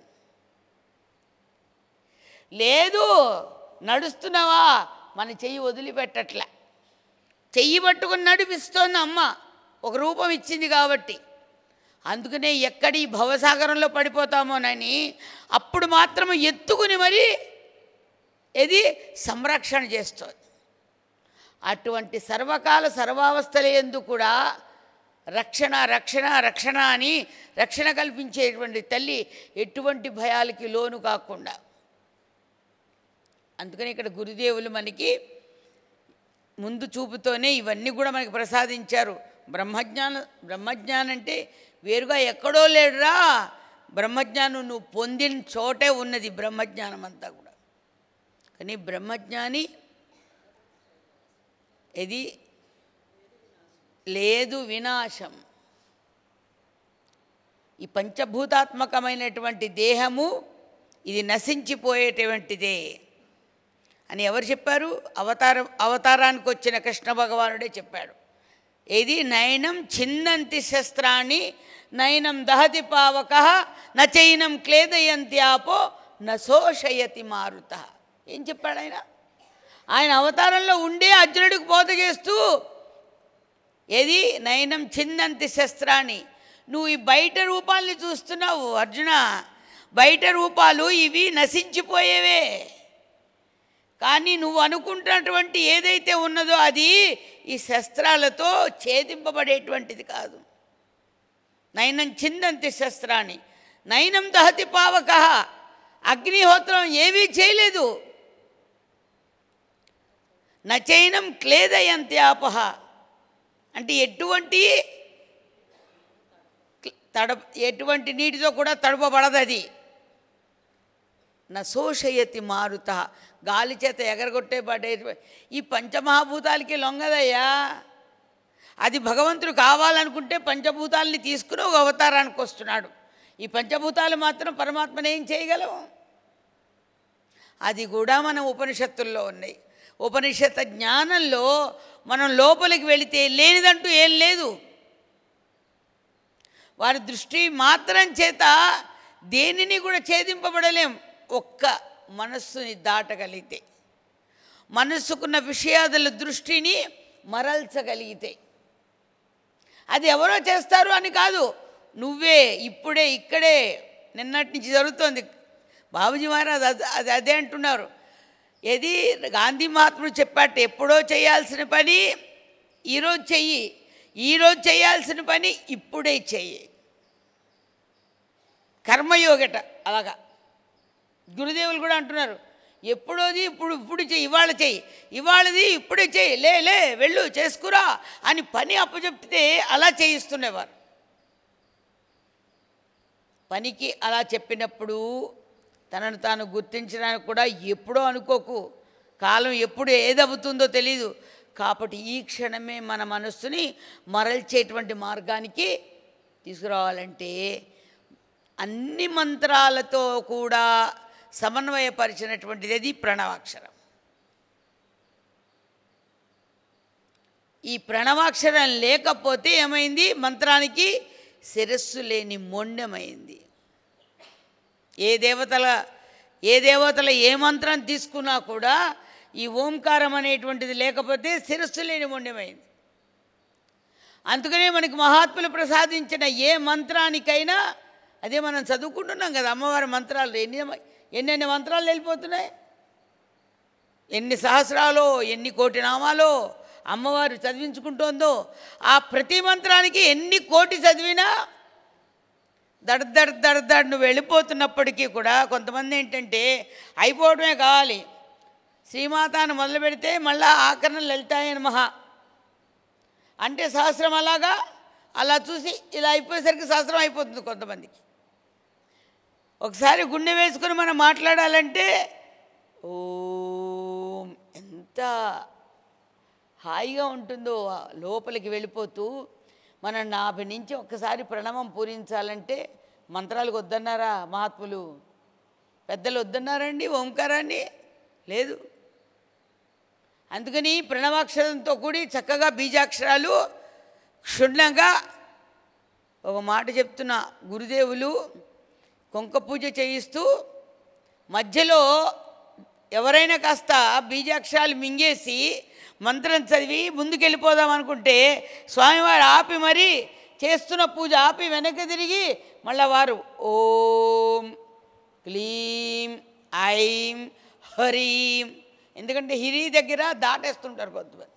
లేదు నడుస్తున్నావా మన చెయ్యి వదిలిపెట్టట్లే చెయ్యి పట్టుకుని నడిపిస్తోంది అమ్మ ఒక రూపం ఇచ్చింది కాబట్టి అందుకనే ఎక్కడి ఈ భవసాగరంలో పడిపోతామోనని అప్పుడు మాత్రం ఎత్తుకుని మరి ఇది సంరక్షణ చేస్తుంది అటువంటి సర్వకాల సర్వావస్థల ఎందు కూడా రక్షణ రక్షణ రక్షణ అని రక్షణ కల్పించేటువంటి తల్లి ఎటువంటి భయాలకి లోను కాకుండా అందుకని ఇక్కడ గురుదేవులు మనకి ముందు చూపుతోనే ఇవన్నీ కూడా మనకి ప్రసాదించారు బ్రహ్మజ్ఞానం బ్రహ్మజ్ఞానం అంటే వేరుగా ఎక్కడో లేడురా బ్రహ్మజ్ఞానం నువ్వు పొందిన చోటే ఉన్నది బ్రహ్మజ్ఞానం అంతా కూడా కానీ బ్రహ్మజ్ఞాని ఇది లేదు వినాశం ఈ పంచభూతాత్మకమైనటువంటి దేహము ఇది నశించిపోయేటువంటిదే అని ఎవరు చెప్పారు అవతారం అవతారానికి వచ్చిన కృష్ణ భగవానుడే చెప్పాడు ఏది నయనం ఛిన్నంతి శస్త్రాన్ని నయనం దహతి పావక నచైనం క్లేదయంతి ఆపో నశోషయతి మారుత ఏం చెప్పాడు ఆయన ఆయన అవతారంలో ఉండే అర్జునుడికి బోధ చేస్తూ ఏది నయనం చిందంతి శస్త్రాన్ని నువ్వు ఈ బయట రూపాల్ని చూస్తున్నావు అర్జున బయట రూపాలు ఇవి నశించిపోయేవే కానీ నువ్వు అనుకుంటున్నటువంటి ఏదైతే ఉన్నదో అది ఈ శస్త్రాలతో ఛేదింపబడేటువంటిది కాదు నయనం చిందంతి శస్త్రాన్ని నయనం దహతి పావక అగ్నిహోత్రం ఏమీ చేయలేదు నచైనం క్లేదయంతి ఆపహ అంటే ఎటువంటి తడ ఎటువంటి నీటితో కూడా తడపబడదు అది నశోషయతి మారుత గాలి చేత ఎగరగొట్టే పడే ఈ పంచమహాభూతాలకి లొంగదయ్యా అది భగవంతుడు కావాలనుకుంటే పంచభూతాలని తీసుకుని ఒక అవతారానికి వస్తున్నాడు ఈ పంచభూతాలు మాత్రం పరమాత్మను ఏం చేయగలవు అది కూడా మన ఉపనిషత్తుల్లో ఉన్నాయి ఉపనిషత్ జ్ఞానంలో మనం లోపలికి వెళితే లేనిదంటూ ఏం లేదు వారి దృష్టి మాత్రం చేత దేనిని కూడా ఛేదింపబడలేం ఒక్క మనస్సుని దాటగలిగితే మనస్సుకున్న విషయాదుల దృష్టిని మరల్చగలిగితే అది ఎవరో చేస్తారు అని కాదు నువ్వే ఇప్పుడే ఇక్కడే నిన్నటి నుంచి జరుగుతోంది బాబుజీ మహారాజ్ అది అది అదే అంటున్నారు ఏది గాంధీ మహాత్ముడు చెప్పాట ఎప్పుడో చేయాల్సిన పని ఈరోజు చెయ్యి ఈరోజు చేయాల్సిన పని ఇప్పుడే చెయ్యి కర్మయోగట అలాగా గురుదేవులు కూడా అంటున్నారు ఎప్పుడోది ఇప్పుడు ఇప్పుడు చెయ్యి ఇవాళ చెయ్యి ఇవాళది ఇప్పుడే చెయ్యి లే లే వెళ్ళు చేసుకురా అని పని అప్పచెప్తే అలా చేయిస్తుండేవారు పనికి అలా చెప్పినప్పుడు తనను తాను గుర్తించడానికి కూడా ఎప్పుడో అనుకోకు కాలం ఎప్పుడు ఏదవుతుందో తెలీదు కాబట్టి ఈ క్షణమే మన మనస్సుని మరల్చేటువంటి మార్గానికి తీసుకురావాలంటే అన్ని మంత్రాలతో కూడా సమన్వయపరిచినటువంటిది అది ప్రణవాక్షరం ఈ ప్రణవాక్షరం లేకపోతే ఏమైంది మంత్రానికి శిరస్సు లేని మొండెమైంది ఏ దేవతల ఏ దేవతల ఏ మంత్రం తీసుకున్నా కూడా ఈ ఓంకారం అనేటువంటిది లేకపోతే శిరస్సు లేని మొండెమైంది అందుకనే మనకి మహాత్ములు ప్రసాదించిన ఏ మంత్రానికైనా అదే మనం చదువుకుంటున్నాం కదా అమ్మవారి మంత్రాలు ఎన్ని ఎన్నెన్ని మంత్రాలు వెళ్ళిపోతున్నాయి ఎన్ని సహస్రాలో ఎన్ని కోటి నామాలో అమ్మవారు చదివించుకుంటోందో ఆ ప్రతి మంత్రానికి ఎన్ని కోటి చదివినా దడ్ దడ్ దడ్ దడ్ నువ్వు వెళ్ళిపోతున్నప్పటికీ కూడా కొంతమంది ఏంటంటే అయిపోవడమే కావాలి శ్రీమాతాను మొదలు పెడితే మళ్ళా ఆకరణ లలితాయన మహా అంటే సహస్రం అలాగా అలా చూసి ఇలా అయిపోయేసరికి సహస్రం అయిపోతుంది కొంతమందికి ఒకసారి గుండె వేసుకొని మనం మాట్లాడాలంటే ఓం ఎంత హాయిగా ఉంటుందో ఆ లోపలికి వెళ్ళిపోతూ మన నాభి నుంచి ఒక్కసారి ప్రణవం పూరించాలంటే మంత్రాలకు వద్దన్నారా మహాత్ములు పెద్దలు వద్దన్నారండి ఓంకారాన్ని లేదు అందుకని ప్రణవాక్షరంతో కూడి చక్కగా బీజాక్షరాలు క్షుణ్ణంగా ఒక మాట చెప్తున్నా గురుదేవులు కుంక పూజ చేయిస్తూ మధ్యలో ఎవరైనా కాస్త బీజాక్షరాలు మింగేసి మంత్రం చదివి ముందుకెళ్ళిపోదాం అనుకుంటే స్వామివారు ఆపి మరీ చేస్తున్న పూజ ఆపి వెనక్కి తిరిగి మళ్ళా వారు ఓం క్లీం ఐం హరీం ఎందుకంటే హిరి దగ్గర దాటేస్తుంటారు కొంతమంది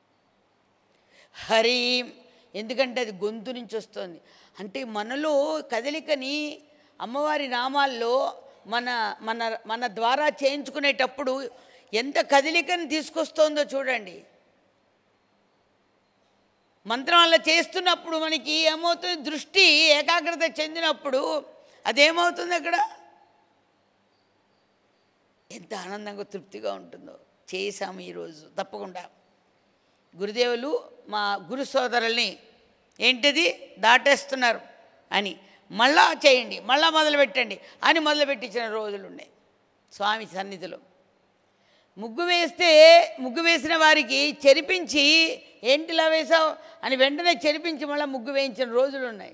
హరీం ఎందుకంటే అది గొంతు నుంచి వస్తుంది అంటే మనలో కదలికని అమ్మవారి నామాల్లో మన మన మన ద్వారా చేయించుకునేటప్పుడు ఎంత కదలికని తీసుకొస్తోందో చూడండి మంత్రం అలా చేస్తున్నప్పుడు మనకి ఏమవుతుంది దృష్టి ఏకాగ్రత చెందినప్పుడు అదేమవుతుంది అక్కడ ఎంత ఆనందంగా తృప్తిగా ఉంటుందో చేశాము ఈరోజు తప్పకుండా గురుదేవులు మా గురు సోదరుల్ని ఏంటిది దాటేస్తున్నారు అని మళ్ళా చేయండి మళ్ళా మొదలు పెట్టండి అని మొదలుపెట్టించిన రోజులు ఉన్నాయి స్వామి సన్నిధిలో ముగ్గు వేస్తే ముగ్గు వేసిన వారికి చెరిపించి ఏంటిలా వేసావు అని వెంటనే చెరిపించి మళ్ళీ ముగ్గు వేయించిన రోజులు ఉన్నాయి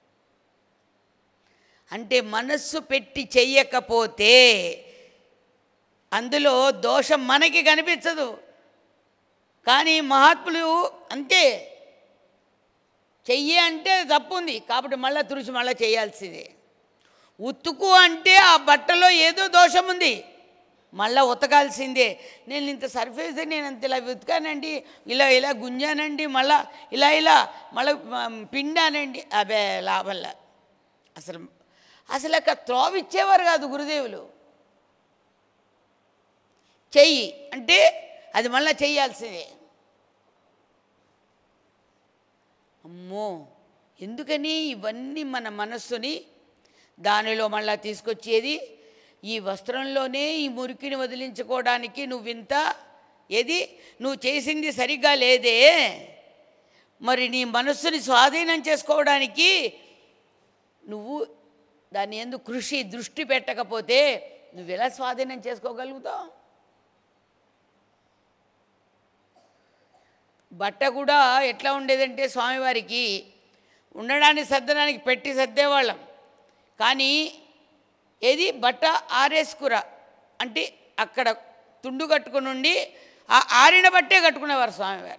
అంటే మనస్సు పెట్టి చెయ్యకపోతే అందులో దోషం మనకి కనిపించదు కానీ మహాత్ములు అంతే చెయ్యి అంటే తప్పు ఉంది కాబట్టి మళ్ళీ తుడిచి మళ్ళీ చేయాల్సిందే ఉతుకు అంటే ఆ బట్టలో ఏదో దోషం ఉంది మళ్ళీ ఉతకాల్సిందే నేను ఇంత సర్ఫేస్ నేను అంత ఇలా ఉతికానండి ఇలా ఇలా గుంజానండి మళ్ళా ఇలా ఇలా మళ్ళీ పిండానండి అబే లాభంలా అసలు అసలు అక్కడ త్రోవిచ్చేవారు కాదు గురుదేవులు చెయ్యి అంటే అది మళ్ళీ చెయ్యాల్సిందే అమ్మో ఎందుకని ఇవన్నీ మన మనస్సుని దానిలో మళ్ళా తీసుకొచ్చేది ఈ వస్త్రంలోనే ఈ మురికిని వదిలించుకోవడానికి నువ్వింత ఏది నువ్వు చేసింది సరిగ్గా లేదే మరి నీ మనస్సుని స్వాధీనం చేసుకోవడానికి నువ్వు దాని ఎందు కృషి దృష్టి పెట్టకపోతే నువ్వు ఎలా స్వాధీనం చేసుకోగలుగుతావు బట్ట కూడా ఎట్లా ఉండేదంటే స్వామివారికి ఉండడానికి సర్దడానికి పెట్టి సర్దేవాళ్ళం కానీ ఏది బట్ట ఆరేసుకురా అంటే అక్కడ తుండు కట్టుకుని ఉండి ఆ ఆరిన బట్టే కట్టుకునేవారు స్వామివారు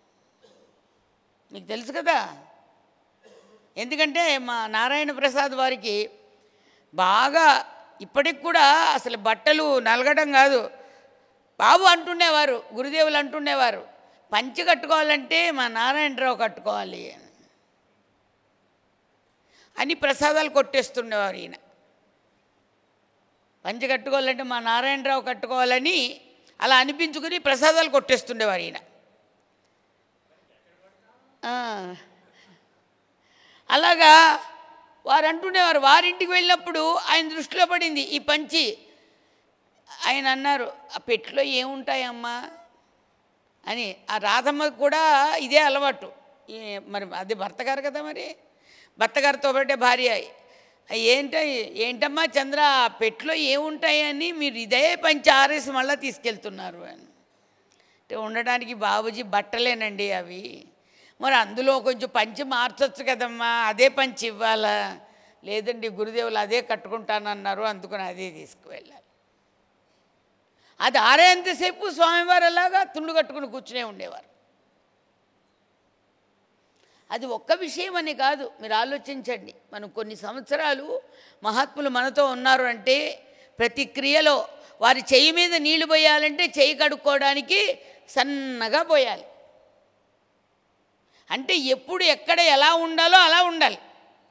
మీకు తెలుసు కదా ఎందుకంటే మా నారాయణ ప్రసాద్ వారికి బాగా ఇప్పటికి కూడా అసలు బట్టలు నలగడం కాదు బాబు అంటుండేవారు గురుదేవులు అంటుండేవారు పంచి కట్టుకోవాలంటే మా నారాయణరావు కట్టుకోవాలి అని అని ప్రసాదాలు కొట్టేస్తుండేవారు ఈయన పంచి కట్టుకోవాలంటే మా నారాయణరావు కట్టుకోవాలని అలా అనిపించుకుని ప్రసాదాలు కొట్టేస్తుండేవారు ఈయన ఆ. అలాగా వారు అంటుండేవారు వారింటికి వెళ్ళినప్పుడు ఆయన దృష్టిలో పడింది ఈ పంచి ఆయన అన్నారు ఆ పెట్టులో ఏముంటాయమ్మా అని ఆ రాధమ్మకు కూడా ఇదే అలవాటు ఈ మరి అది భర్త గారు కదా మరి భర్త గారితో పెట్టే భార్య ఏంట ఏంటమ్మా చంద్ర ఆ పెట్టులో ఏముంటాయని మీరు ఇదే పంచి ఆరేసి మళ్ళీ తీసుకెళ్తున్నారు అని అంటే ఉండడానికి బాబుజీ బట్టలేనండి అవి మరి అందులో కొంచెం పంచి మార్చొచ్చు కదమ్మా అదే పంచి ఇవ్వాలా లేదండి గురుదేవులు అదే కట్టుకుంటానన్నారు అందుకని అదే తీసుకువెళ్ళాలి అది ఆరేంతసేపు స్వామివారు అలాగా తుండు కట్టుకుని కూర్చునే ఉండేవారు అది ఒక్క విషయం అని కాదు మీరు ఆలోచించండి మనం కొన్ని సంవత్సరాలు మహాత్ములు మనతో ఉన్నారు అంటే ప్రతి క్రియలో వారి చెయ్యి మీద నీళ్లు పోయాలంటే చెయ్యి కడుక్కోవడానికి సన్నగా పోయాలి అంటే ఎప్పుడు ఎక్కడ ఎలా ఉండాలో అలా ఉండాలి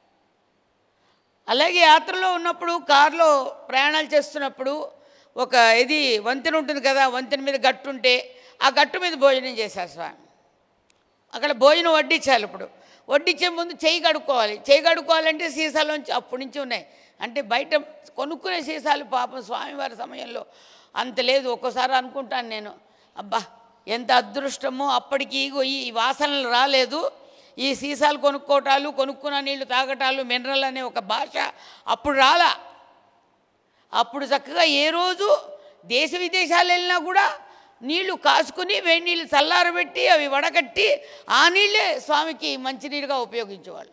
అలాగే యాత్రలో ఉన్నప్పుడు కారులో ప్రయాణాలు చేస్తున్నప్పుడు ఒక ఇది వంతెన ఉంటుంది కదా వంతెన మీద గట్టు ఉంటే ఆ గట్టు మీద భోజనం చేశారు స్వామి అక్కడ భోజనం వడ్డించాలి ఇప్పుడు వడ్డించే ముందు చేయి కడుక్కోవాలి చేయి కడుక్కోవాలంటే సీసాలోంచి అప్పటి నుంచి ఉన్నాయి అంటే బయట కొనుక్కునే సీసాలు పాపం స్వామివారి సమయంలో అంత లేదు ఒక్కోసారి అనుకుంటాను నేను అబ్బా ఎంత అదృష్టమో అప్పటికి ఇగో ఈ వాసనలు రాలేదు ఈ సీసాలు కొనుక్కోవటాలు కొనుక్కున్న నీళ్లు తాగటాలు మినరల్ అనే ఒక భాష అప్పుడు రాలా అప్పుడు చక్కగా ఏ రోజు దేశ విదేశాలు వెళ్ళినా కూడా నీళ్లు కాసుకుని వేడి నీళ్ళు చల్లారబెట్టి అవి వడకట్టి ఆ నీళ్ళే స్వామికి మంచినీరుగా ఉపయోగించేవాళ్ళం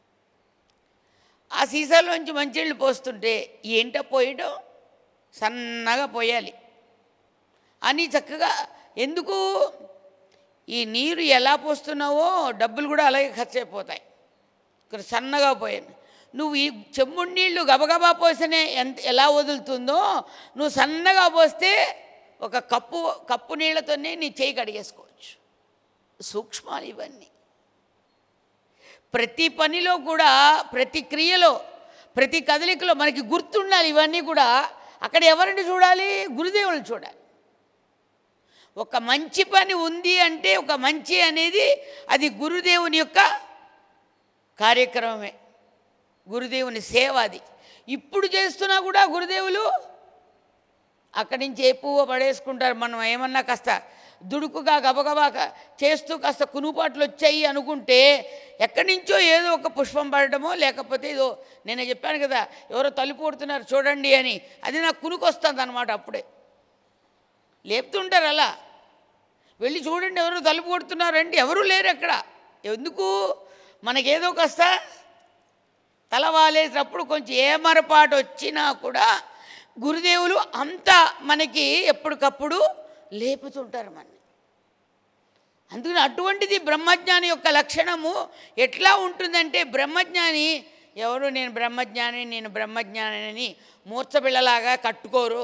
ఆ సీసాలోంచి మంచినీళ్ళు పోస్తుంటే ఏంట పోయడం సన్నగా పోయాలి అని చక్కగా ఎందుకు ఈ నీరు ఎలా పోస్తున్నావో డబ్బులు కూడా అలాగే ఖర్చు అయిపోతాయి ఇక్కడ సన్నగా పోయాను నువ్వు ఈ చెమ్ముడు నీళ్లు గబగబా పోసినే ఎంత ఎలా వదులుతుందో నువ్వు సన్నగా పోస్తే ఒక కప్పు కప్పు నీళ్లతోనే నీ చేయి కడిగేసుకోవచ్చు సూక్ష్మాలు ఇవన్నీ ప్రతి పనిలో కూడా ప్రతి క్రియలో ప్రతి కదలికలో మనకి గుర్తుండాలి ఇవన్నీ కూడా అక్కడ ఎవరిని చూడాలి గురుదేవులు చూడాలి ఒక మంచి పని ఉంది అంటే ఒక మంచి అనేది అది గురుదేవుని యొక్క కార్యక్రమమే గురుదేవుని సేవ అది ఇప్పుడు చేస్తున్నా కూడా గురుదేవులు అక్కడి నుంచి ఏ పువ్వు పడేసుకుంటారు మనం ఏమన్నా కాస్త దుడుకుగా గబగబా క- చేస్తూ కాస్త కునుపాట్లు వచ్చాయి అనుకుంటే ఎక్కడి నుంచో ఏదో ఒక పుష్పం పడటమో లేకపోతే ఏదో నేను చెప్పాను కదా ఎవరో తలుపు కొడుతున్నారు చూడండి అని అది నాకు కునుకొస్తుంది అనమాట అప్పుడే లేపుతుంటారు అలా వెళ్ళి చూడండి ఎవరు తలుపు కొడుతున్నారంటే ఎవరు లేరు అక్కడ ఎందుకు మనకేదో కాస్త తల వాలేసినప్పుడు కొంచెం ఏమరపాటు వచ్చినా కూడా గురుదేవులు అంతా మనకి ఎప్పటికప్పుడు లేపుతుంటారు మన అందుకని అటువంటిది బ్రహ్మజ్ఞాని యొక్క లక్షణము ఎట్లా ఉంటుందంటే బ్రహ్మజ్ఞాని ఎవరు నేను బ్రహ్మజ్ఞాని నేను బ్రహ్మజ్ఞాని అని మూర్చబిళ్ళలాగా కట్టుకోరు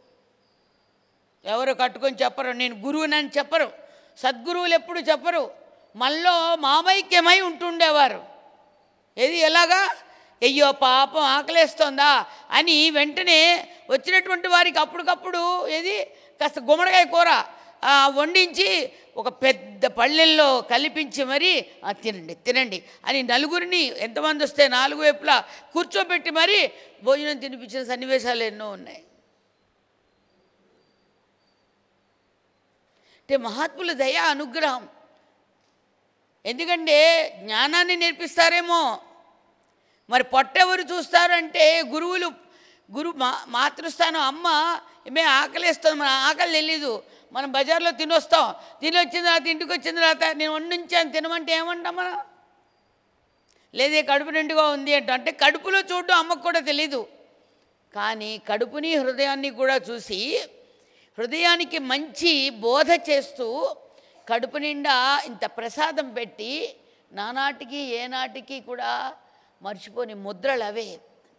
ఎవరు కట్టుకొని చెప్పరు నేను గురువునని చెప్పరు సద్గురువులు ఎప్పుడు చెప్పరు మనలో మామైక్యమై ఉంటుండేవారు ఏది ఎలాగా అయ్యో పాపం ఆకలేస్తోందా అని వెంటనే వచ్చినటువంటి వారికి అప్పటికప్పుడు ఏది కాస్త గుమ్మడికాయ కూర ఆ, వండించి ఒక పెద్ద పళ్ళెల్లో కల్పించి మరి "ఆ, తినండి తినండి అని నలుగురిని ఎంతమంది వస్తే నాలుగు వైపులా కూర్చోబెట్టి మరి భోజనం తినిపించిన సన్నివేశాలు ఎన్నో ఉన్నాయి అంటే మహాత్ముల దయ అనుగ్రహం ఎందుకంటే జ్ఞానాన్ని నేర్పిస్తారేమో మరి పొట్టెవరు చూస్తారంటే గురువులు గురు మా మాతృస్థానం అమ్మ మే ఆకలిస్తుంది మన ఆకలి తెలీదు మనం బజార్లో తినొస్తాం తిని వచ్చిన తర్వాత ఇంటికి వచ్చిన తర్వాత నేను వండించాను తినమంటే ఏమంటాం మనం లేదే కడుపు నిండుగా ఉంది అంట అంటే కడుపులో చూడడం అమ్మకు కూడా తెలీదు కానీ కడుపుని హృదయాన్ని కూడా చూసి హృదయానికి మంచి బోధ చేస్తూ కడుపు నిండా ఇంత ప్రసాదం పెట్టి నానాటికి ఏనాటికి కూడా మర్చిపోని ముద్రలు అవే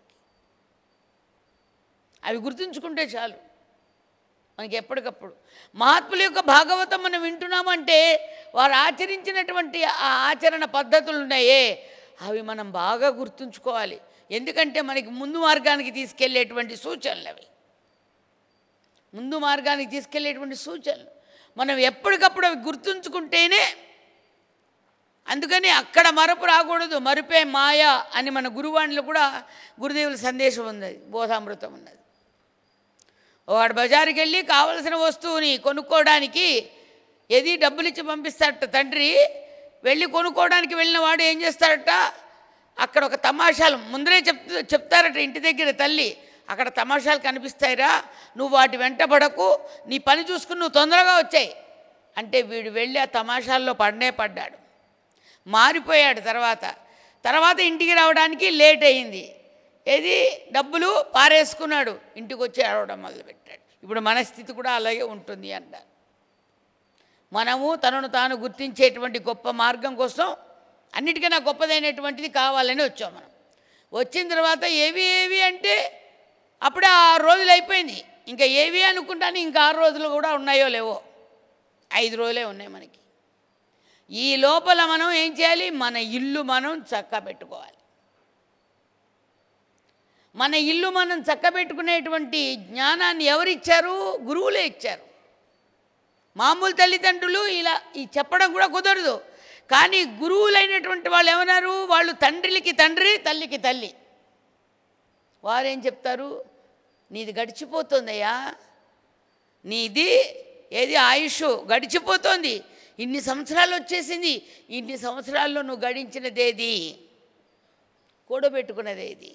అవి గుర్తుంచుకుంటే చాలు మనకి ఎప్పటికప్పుడు మహాత్ముల యొక్క భాగవతం మనం వింటున్నామంటే వారు ఆచరించినటువంటి ఆ ఆచరణ పద్ధతులు ఉన్నాయే అవి మనం బాగా గుర్తుంచుకోవాలి ఎందుకంటే మనకి ముందు మార్గానికి తీసుకెళ్ళేటువంటి సూచనలు అవి ముందు మార్గానికి తీసుకెళ్ళేటువంటి సూచనలు మనం ఎప్పటికప్పుడు అవి గుర్తుంచుకుంటేనే అందుకని అక్కడ మరపు రాకూడదు మరుపే మాయ అని మన గురువాణిలో కూడా గురుదేవుల సందేశం ఉన్నది బోధామృతం ఉన్నది వాడు బజారుకి వెళ్ళి కావలసిన వస్తువుని కొనుక్కోవడానికి ఏది డబ్బులు ఇచ్చి పంపిస్తాడట తండ్రి వెళ్ళి కొనుక్కోవడానికి వెళ్ళిన వాడు ఏం చేస్తాడట అక్కడ ఒక తమాషాలు ముందరే చెప్ చెప్తారట ఇంటి దగ్గర తల్లి అక్కడ తమాషాలు కనిపిస్తాయిరా నువ్వు వాటి వెంట పడకు నీ పని చూసుకుని నువ్వు తొందరగా వచ్చాయి అంటే వీడు వెళ్ళి ఆ తమాషాల్లో పడనే పడ్డాడు మారిపోయాడు తర్వాత తర్వాత ఇంటికి రావడానికి లేట్ అయింది ఏది డబ్బులు పారేసుకున్నాడు ఇంటికి వచ్చి ఏడవడం మొదలుపెట్టాడు ఇప్పుడు మన స్థితి కూడా అలాగే ఉంటుంది అంటారు మనము తనను తాను గుర్తించేటువంటి గొప్ప మార్గం కోసం అన్నిటికన్నా గొప్పదైనటువంటిది కావాలని వచ్చాం మనం వచ్చిన తర్వాత ఏవి ఏవి అంటే అప్పుడే ఆరు రోజులు అయిపోయింది ఇంకా ఏవి అనుకుంటాను ఇంకా ఆరు రోజులు కూడా ఉన్నాయో లేవో ఐదు రోజులే ఉన్నాయి మనకి ఈ లోపల మనం ఏం చేయాలి మన ఇల్లు మనం చక్క పెట్టుకోవాలి మన ఇల్లు మనం చక్కబెట్టుకునేటువంటి జ్ఞానాన్ని ఎవరిచ్చారు గురువులే ఇచ్చారు మామూలు తల్లిదండ్రులు ఇలా ఈ చెప్పడం కూడా కుదరదు కానీ గురువులైనటువంటి వాళ్ళు ఏమన్నారు వాళ్ళు తండ్రికి తండ్రి తల్లికి తల్లి వారేం చెప్తారు నీది గడిచిపోతుందయ్యా నీది ఏది ఆయుష్ గడిచిపోతోంది ఇన్ని సంవత్సరాలు వచ్చేసింది ఇన్ని సంవత్సరాల్లో నువ్వు గడించినదేది కూడబెట్టుకున్నదేది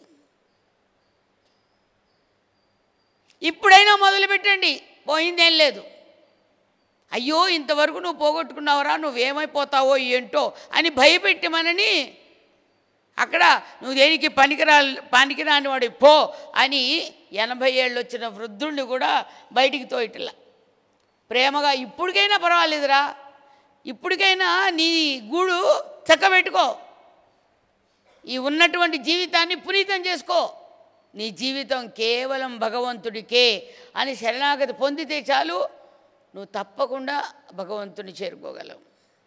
ఇప్పుడైనా మొదలుపెట్టండి పోయిందేం లేదు అయ్యో ఇంతవరకు నువ్వు పోగొట్టుకున్నావురా నువ్వేమైపోతావో ఏంటో అని భయపెట్టి మనని అక్కడ నువ్వు దేనికి పనికిరా పనికిరాని వాడి పో అని ఎనభై ఏళ్ళు వచ్చిన వృద్ధుణ్ణి కూడా బయటికి తోయటలా ప్రేమగా ఇప్పటికైనా పర్వాలేదురా ఇప్పటికైనా నీ గూడు చక్కబెట్టుకో ఈ ఉన్నటువంటి జీవితాన్ని పునీతం చేసుకో నీ జీవితం కేవలం భగవంతుడికే అని శరణాగతి పొందితే చాలు నువ్వు తప్పకుండా భగవంతుని చేరుకోగలవు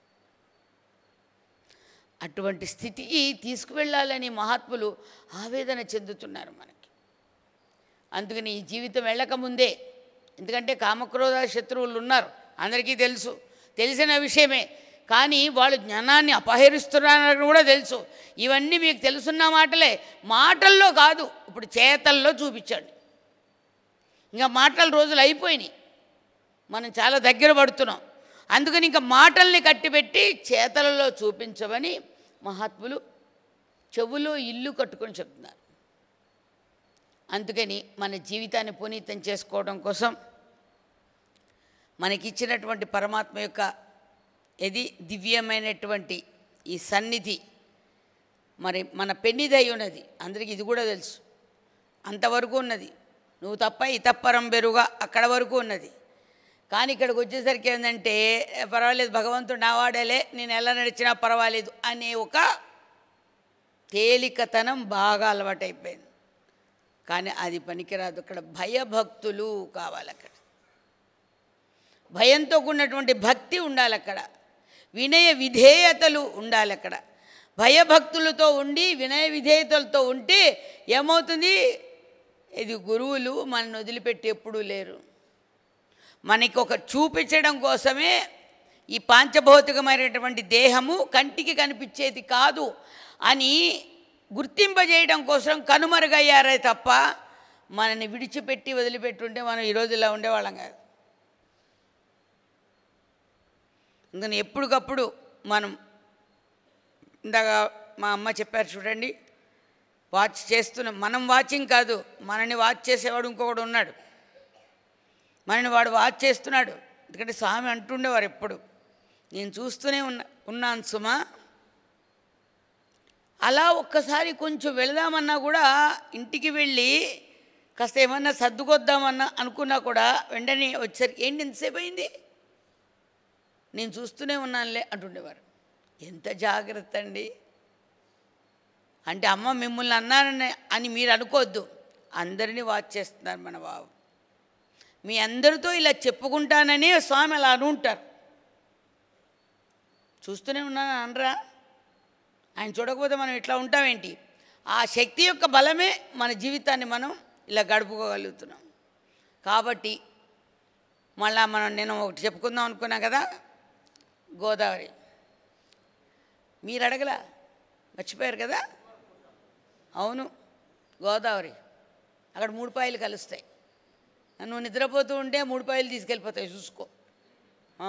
అటువంటి స్థితికి తీసుకువెళ్ళాలని మహాత్ములు ఆవేదన చెందుతున్నారు మనకి అందుకని ఈ జీవితం వెళ్ళకముందే ఎందుకంటే కామక్రోధ శత్రువులు ఉన్నారు అందరికీ తెలుసు తెలిసిన విషయమే కానీ వాళ్ళు జ్ఞానాన్ని అపహరిస్తున్నారని కూడా తెలుసు ఇవన్నీ మీకు తెలుసున్న మాటలే మాటల్లో కాదు ఇప్పుడు చేతల్లో చూపించండి ఇంకా మాటల రోజులు అయిపోయినాయి మనం చాలా దగ్గర పడుతున్నాం అందుకని ఇంకా మాటల్ని కట్టిపెట్టి చేతలలో చూపించమని మహాత్ములు చెవులో ఇల్లు కట్టుకొని చెప్తున్నారు అందుకని మన జీవితాన్ని పునీతం చేసుకోవడం కోసం మనకిచ్చినటువంటి పరమాత్మ యొక్క ఇది దివ్యమైనటువంటి ఈ సన్నిధి మరి మన పెన్నిదై ఉన్నది అందరికీ ఇది కూడా తెలుసు అంతవరకు ఉన్నది నువ్వు తప్ప ఇతప్పరం బెరుగా అక్కడ వరకు ఉన్నది కానీ ఇక్కడికి వచ్చేసరికి ఏంటంటే "ఏ, పర్వాలేదు భగవంతుడు నా వాడేలే నేను ఎలా నడిచినా పర్వాలేదు అనే ఒక తేలికతనం బాగా అలవాటైపోయింది కానీ అది పనికిరాదు అక్కడ భయభక్తులు కావాలి అక్కడ భయంతో కూడినటువంటి భక్తి ఉండాలి అక్కడ వినయ విధేయతలు ఉండాలి అక్కడ భయభక్తులతో ఉండి వినయ విధేయతలతో ఉంటే ఏమవుతుంది ఇది గురువులు మనల్ని వదిలిపెట్టి ఎప్పుడూ లేరు మనకి ఒక చూపించడం కోసమే ఈ పాంచభౌతికమైనటువంటి దేహము కంటికి కనిపించేది కాదు అని గుర్తింపజేయడం కోసం కనుమరుగయ్యారే తప్ప మనని విడిచిపెట్టి వదిలిపెట్టుంటే మనం ఈరోజు ఇలా ఉండేవాళ్ళం కాదు అందుకని ఎప్పటికప్పుడు మనం ఇందాక మా అమ్మ చెప్పారు చూడండి వాచ్ చేస్తున్నాం మనం వాచింగ్ కాదు మనని వాచ్ చేసేవాడు ఇంకొకడు ఉన్నాడు మనని వాడు వాచ్ చేస్తున్నాడు ఎందుకంటే స్వామి అంటుండేవారు ఎప్పుడు నేను చూస్తూనే ఉన్నా ఉన్నాను సుమా అలా ఒక్కసారి కొంచెం వెళదామన్నా కూడా ఇంటికి వెళ్ళి కాస్త ఏమన్నా సర్దుకొద్దామన్నా అనుకున్నా కూడా వెంటనే వచ్చేసరికి ఏంటి ఎంతసేపు అయింది నేను చూస్తూనే ఉన్నానులే అంటుండేవారు ఎంత జాగ్రత్త అండి అంటే అమ్మ మిమ్మల్ని అన్నానని అని మీరు అనుకోవద్దు అందరినీ వాచ్ చేస్తున్నారు మన బాబు మీ అందరితో ఇలా చెప్పుకుంటాననే స్వామి అలా అనుంటారు చూస్తూనే ఉన్నాను అనరా ఆయన చూడకపోతే మనం ఇట్లా ఉంటామేంటి ఆ శక్తి యొక్క బలమే మన జీవితాన్ని మనం ఇలా గడుపుకోగలుగుతున్నాం కాబట్టి మళ్ళా మనం నేను ఒకటి చెప్పుకుందాం అనుకున్నా కదా గోదావరి మీరు అడగలా మర్చిపోయారు కదా అవును గోదావరి అక్కడ మూడు పాయలు కలుస్తాయి నువ్వు నిద్రపోతూ ఉంటే మూడు పాయలు తీసుకెళ్ళిపోతాయి చూసుకో ఆ.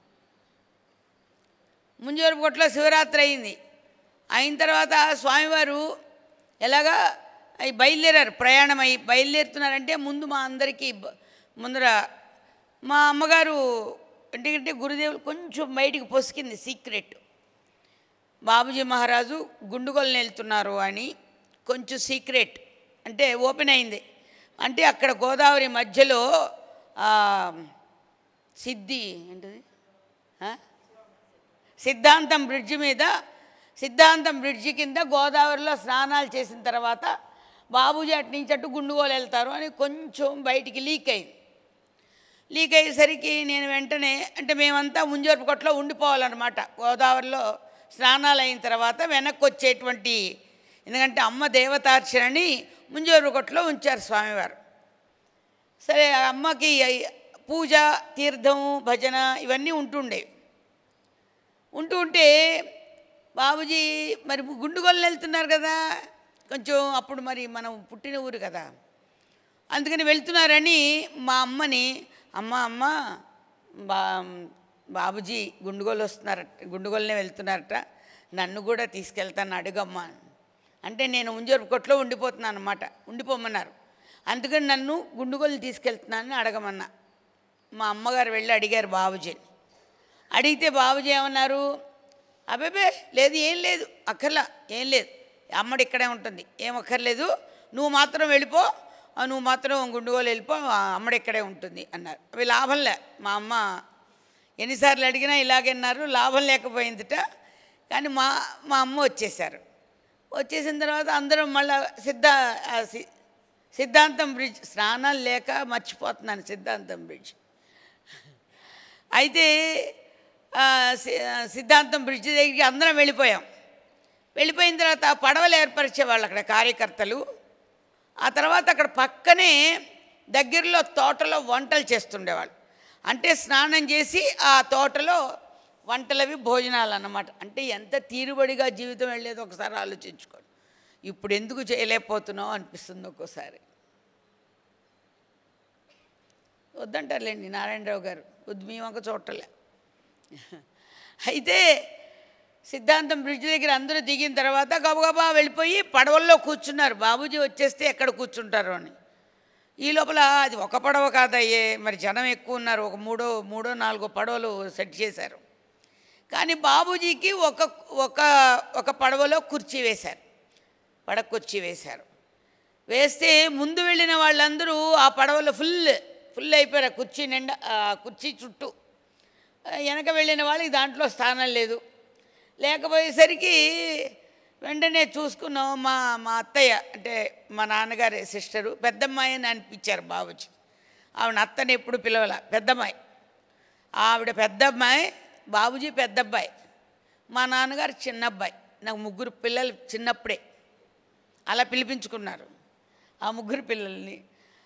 ముంజూరు కొట్లో శివరాత్రి అయింది అయిన తర్వాత స్వామివారు ఎలాగా అయి బయలుదేరారు ప్రయాణం అయ్యి బయలుదేరుతున్నారంటే ముందు మా అందరికీ బ- ముందర మా అమ్మగారు ఎందుకంటే గురుదేవులు కొంచెం బయటికి పొసికింది సీక్రెట్ బాబుజీ మహారాజు గుండుగోలు వెళ్తున్నారు అని కొంచెం సీక్రెట్ అంటే ఓపెన్ అయింది అంటే అక్కడ గోదావరి మధ్యలో ఆ, సిద్ధి ఏంటిది ఆ? సిద్ధాంతం బ్రిడ్జి మీద సిద్ధాంతం బ్రిడ్జి కింద గోదావరిలో స్నానాలు చేసిన తర్వాత బాబుజీ అటు నుంచి అటు గుండుగోలు వెళ్తారు అని కొంచెం బయటికి లీక్ అయింది లీక్ అయ్యేసరికి నేను వెంటనే అంటే మేమంతా ముంజోర్పు కొట్లో ఉండిపోవాలన్నమాట గోదావరిలో స్నానాలు అయిన తర్వాత వెనక్కి వచ్చేటువంటి ఎందుకంటే అమ్మ దేవతార్చనని ముంజోర్పు కొట్లో ఉంచారు స్వామివారు సరే ఆ అమ్మకి పూజ తీర్థం భజన ఇవన్నీ ఉంటుండేవి ఉంటూ ఉంటే బాబుజీ మరి గుండుగోలు వెళ్తున్నారు కదా కొంచెం అప్పుడు మరి మనం పుట్టిన ఊరు కదా అందుకని వెళ్తున్నారని మా అమ్మని అమ్మ అమ్మ బా బాబుజీ గుండుగోలు వస్తున్నారట గుండుగోలనే వెళ్తున్నారట నన్ను కూడా తీసుకెళ్తాను అడుగమ్మా అంటే నేను ఉంజోరు కొట్లో ఉండిపోతున్నాను అనమాట ఉండిపోమన్నారు అందుకని నన్ను గుండుగోలు తీసుకెళ్తున్నానని అడగమన్నా మా అమ్మగారు వెళ్ళి అడిగారు బాబుజీని అడిగితే బాబుజీ ఏమన్నారు అబ్బేబే లేదు ఏం లేదు అక్కర్లా ఏం లేదు అమ్మడి ఇక్కడే ఉంటుంది ఏం అక్కర్లేదు నువ్వు మాత్రం వెళ్ళిపో ఆ, నువ్వు మాత్రం గుండుగోలు వెళ్ళిపో ఆ అమ్మడి ఇక్కడే ఉంటుంది అన్నారు అవి లాభంలే మా అమ్మ ఎన్నిసార్లు అడిగినా ఇలాగే అన్నారు లాభం లేకపోయిందిట కానీ మా మా అమ్మ వచ్చేసారు వచ్చేసిన తర్వాత అందరం మళ్ళా సిద్ధ ఆ సి- సిద్ధాంతం బ్రిడ్జ్ స్నానాలు లేక మర్చిపోతున్నాను సిద్ధాంతం బ్రిడ్జ్ అయితే ఆ, సి- ఆ, సిద్ధాంతం బ్రిడ్జ్ దగ్గరికి అందరం వెళ్ళిపోయాం వెళ్ళిపోయిన తర్వాత ఆ పడవలు ఏర్పరిచేవాళ్ళు అక్కడ కార్యకర్తలు ఆ తర్వాత అక్కడ పక్కనే దగ్గరలో తోటలో వంటలు చేస్తుండేవాళ్ళు అంటే స్నానం చేసి ఆ తోటలో వంటలవి భోజనాలు అన్నమాట అంటే ఎంత తీరుబడిగా జీవితం వెళ్ళేది ఒకసారి ఆలోచించుకోండి ఇప్పుడు ఎందుకు చేయలేకపోతున్నావు అనిపిస్తుంది ఒక్కోసారి వద్దంటారులేండి నారాయణరావు గారు వద్దు మీ వంక చూడలే అయితే సిద్ధాంతం బ్రిడ్జ్ దగ్గర అందరూ దిగిన తర్వాత గబగబా వెళ్ళిపోయి పడవల్లో కూర్చున్నారు బాబూజీ వచ్చేస్తే ఎక్కడ కూర్చుంటారు అని ఈ లోపల అది ఒక పడవ కాదయ్యే మరి జనం ఎక్కువ ఉన్నారు ఒక మూడో మూడో నాలుగో పడవలు సెట్ చేశారు కానీ బాబూజీకి ఒక ఒక ఒక పడవలో కుర్చీ వేశారు పడక కుర్చీ వేశారు వేస్తే ముందు వెళ్ళిన వాళ్ళందరూ ఆ పడవలో ఫుల్ ఫుల్ అయిపోయారు ఆ కుర్చీ నిండా ఆ కుర్చీ చుట్టూ ఆ, వెనక వెళ్ళిన వాళ్ళకి దాంట్లో స్థానం లేదు లేకపోయేసరికి వెంటనే చూసుకున్నాం మా మా అత్తయ్య అంటే మా నాన్నగారి సిస్టరు పెద్దమ్మాయి అని అనిపించారు బాబుజీ ఆవిడ అత్తని ఎప్పుడు పిలవాల పెద్దమ్మాయి ఆవిడ పెద్దమ్మాయి బాబుజీ పెద్దబ్బాయి మా నాన్నగారు చిన్నబ్బాయి నాకు ముగ్గురు పిల్లలు చిన్నప్పుడే అలా పిలిపించుకున్నారు ఆ ముగ్గురు పిల్లల్ని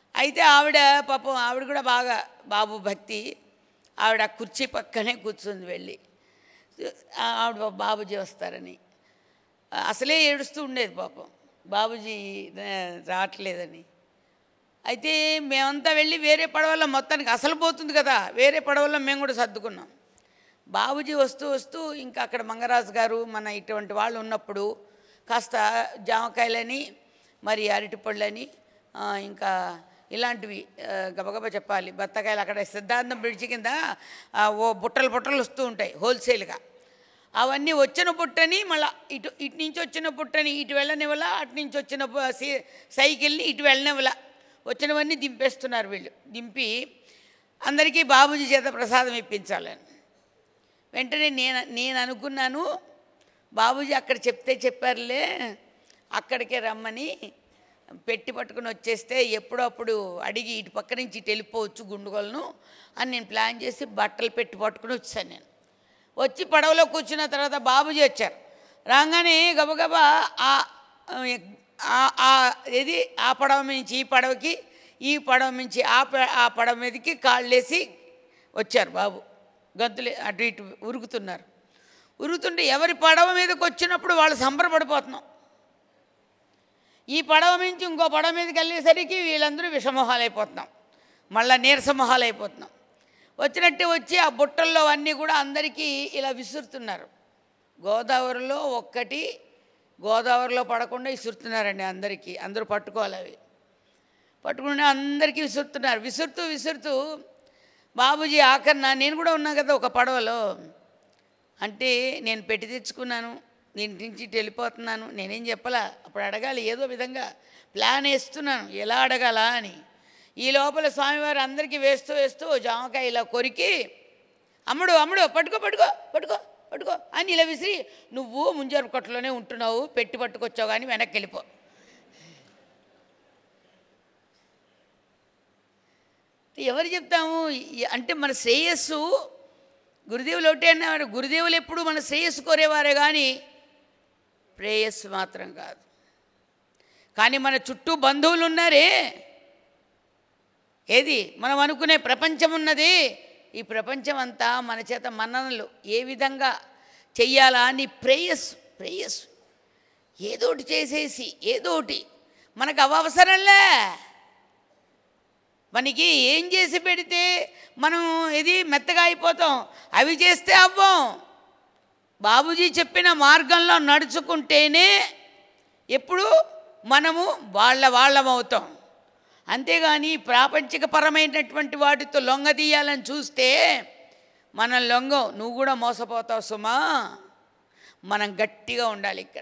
అయితే ఆవిడ పాపం ఆవిడ కూడా బాగా బాబు భక్తి ఆవిడ ఆ కుర్చీ పక్కనే కూర్చుంది వెళ్ళి ఆ- ఆవిడ బాబుజీ వస్తారని అసలే ఏడుస్తూ ఉండేది పాపం బాబుజీ ఆ, రావట్లేదని అయితే మేమంతా వెళ్ళి వేరే పడవలో మొత్తానికి అసలు పోతుంది కదా వేరే పడవలో మేము కూడా సర్దుకున్నాం బాబుజీ వస్తూ వస్తూ ఇంకా అక్కడ మంగరాజు గారు మన ఇటువంటి వాళ్ళు ఉన్నప్పుడు కాస్త జామకాయలని మరి అరటిపళ్ళని ఆ, ఇంకా ఇలాంటివి ఆ, గబగబా చెప్పాలి బత్తకాయలు అక్కడ సిద్ధాంతం బ్రిడ్జి కింద ఆ, ఓ బుట్టలు బుట్టలు వస్తూ ఉంటాయి హోల్సేల్గా అవన్నీ వచ్చిన పుట్టని మళ్ళీ ఇటు ఇటు నుంచి వచ్చిన పుట్టని ఇటు వెళ్ళనివ్వలా అటు నుంచి వచ్చిన పు- సీ- సైకిల్ని ఇటు వెళ్ళనివ్వలా వచ్చినవన్నీ దింపేస్తున్నారు వీళ్ళు దింపి అందరికీ బాబుజీ చేత ప్రసాదం ఇప్పించాలని వెంటనే నేను నేను అనుకున్నాను బాబుజీ అక్కడ చెప్తే చెప్పారులే అక్కడికే రమ్మని పెట్టి పట్టుకుని వచ్చేస్తే ఎప్పుడప్పుడు అడిగి ఇటు పక్క నుంచి ఇటు వెళ్ళిపోవచ్చు గుండుగోలను అని నేను ప్లాన్ చేసి బట్టలు పెట్టి పట్టుకుని వచ్చాను నేను వచ్చి పడవలో కూర్చున్న తర్వాత బాబుజీ వచ్చారు రాగానే గబగబా ఆ ఆ- ఆ ఏది ఆ పడవ నుంచి ఈ పడవకి ఈ పడవ నుంచి ఆ ప- ఆ పడవ మీదకి కాళ్ళేసి వచ్చారు బాబు గంతులు అటు ఇటు ఉరుకుతున్నారు ఉరుకుతుంటే ఎవరి పడవ మీదకి వచ్చినప్పుడు వాళ్ళు సంబరపడిపోతున్నాం ఈ పడవ నుంచి ఇంకో పడవ మీదకి వెళ్ళేసరికి వీళ్ళందరూ విషమోహాలు అయిపోతున్నాం మళ్ళీ నీరసమోహాలు అయిపోతున్నాం వచ్చినట్టే వచ్చి ఆ బుట్టల్లో అన్నీ కూడా అందరికీ ఇలా విసురుతున్నారు గోదావరిలో ఒక్కటి గోదావరిలో పడకుండా విసురుతున్నారండి అందరికీ అందరూ పట్టుకోవాలి అవి పట్టుకుని అందరికీ విసురుతున్నారు విసురుతూ విసురుతూ బాబుజీ ఆఖరిన నేను కూడా ఉన్నా కదా ఒక పడవలో అంటే నేను పెట్టి తెచ్చుకున్నాను నేను నుంచి ఇటు వెళ్ళిపోతున్నాను నేనేం చెప్పలా అప్పుడు అడగాలి ఏదో విధంగా ప్లాన్ వేస్తున్నాను ఎలా అడగాలా అని ఈ లోపల స్వామివారు అందరికీ వేస్తూ వేస్తూ జామకాయ ఇలా కొరికి అమ్ముడు అమ్ముడు పట్టుకో పట్టుకో పట్టుకో పట్టుకో అని ఇలా విసిరి నువ్వు ముంజరు కొట్టలోనే ఉంటున్నావు పెట్టి పట్టుకొచ్చావు కానీ వెనక్కి వెళ్ళిపో ఎవరు చెప్తాము ఈ- అంటే మన శ్రేయస్సు గురుదేవులు ఒకటే అన్నవారు గురుదేవులు ఎప్పుడు మన శ్రేయస్సు కోరేవారే కానీ ప్రేయస్సు మాత్రం కాదు కానీ మన చుట్టూ బంధువులు ఉన్నారే ఏది మనం అనుకునే ప్రపంచం ఉన్నది ఈ ప్రపంచం అంతా మన చేత మన్ననలు ఏ విధంగా చెయ్యాలా అని ప్రేయస్సు ప్రేయస్సు ఏదోటి చేసేసి ఏదోటి మనకు అవ అవసరంలే మనకి ఏం చేసి పెడితే మనం ఇది మెత్తగా అయిపోతాం అవి చేస్తే అవ్వం బాబూజీ చెప్పిన మార్గంలో నడుచుకుంటేనే ఎప్పుడు మనము వాళ్ళ వాళ్ళమవుతాం అంతేగాని ప్రాపంచికపరమైనటువంటి వాటితో లొంగదీయాలని చూస్తే మనం లొంగం నువ్వు కూడా మోసపోతావు సుమా మనం గట్టిగా ఉండాలి ఇక్కడ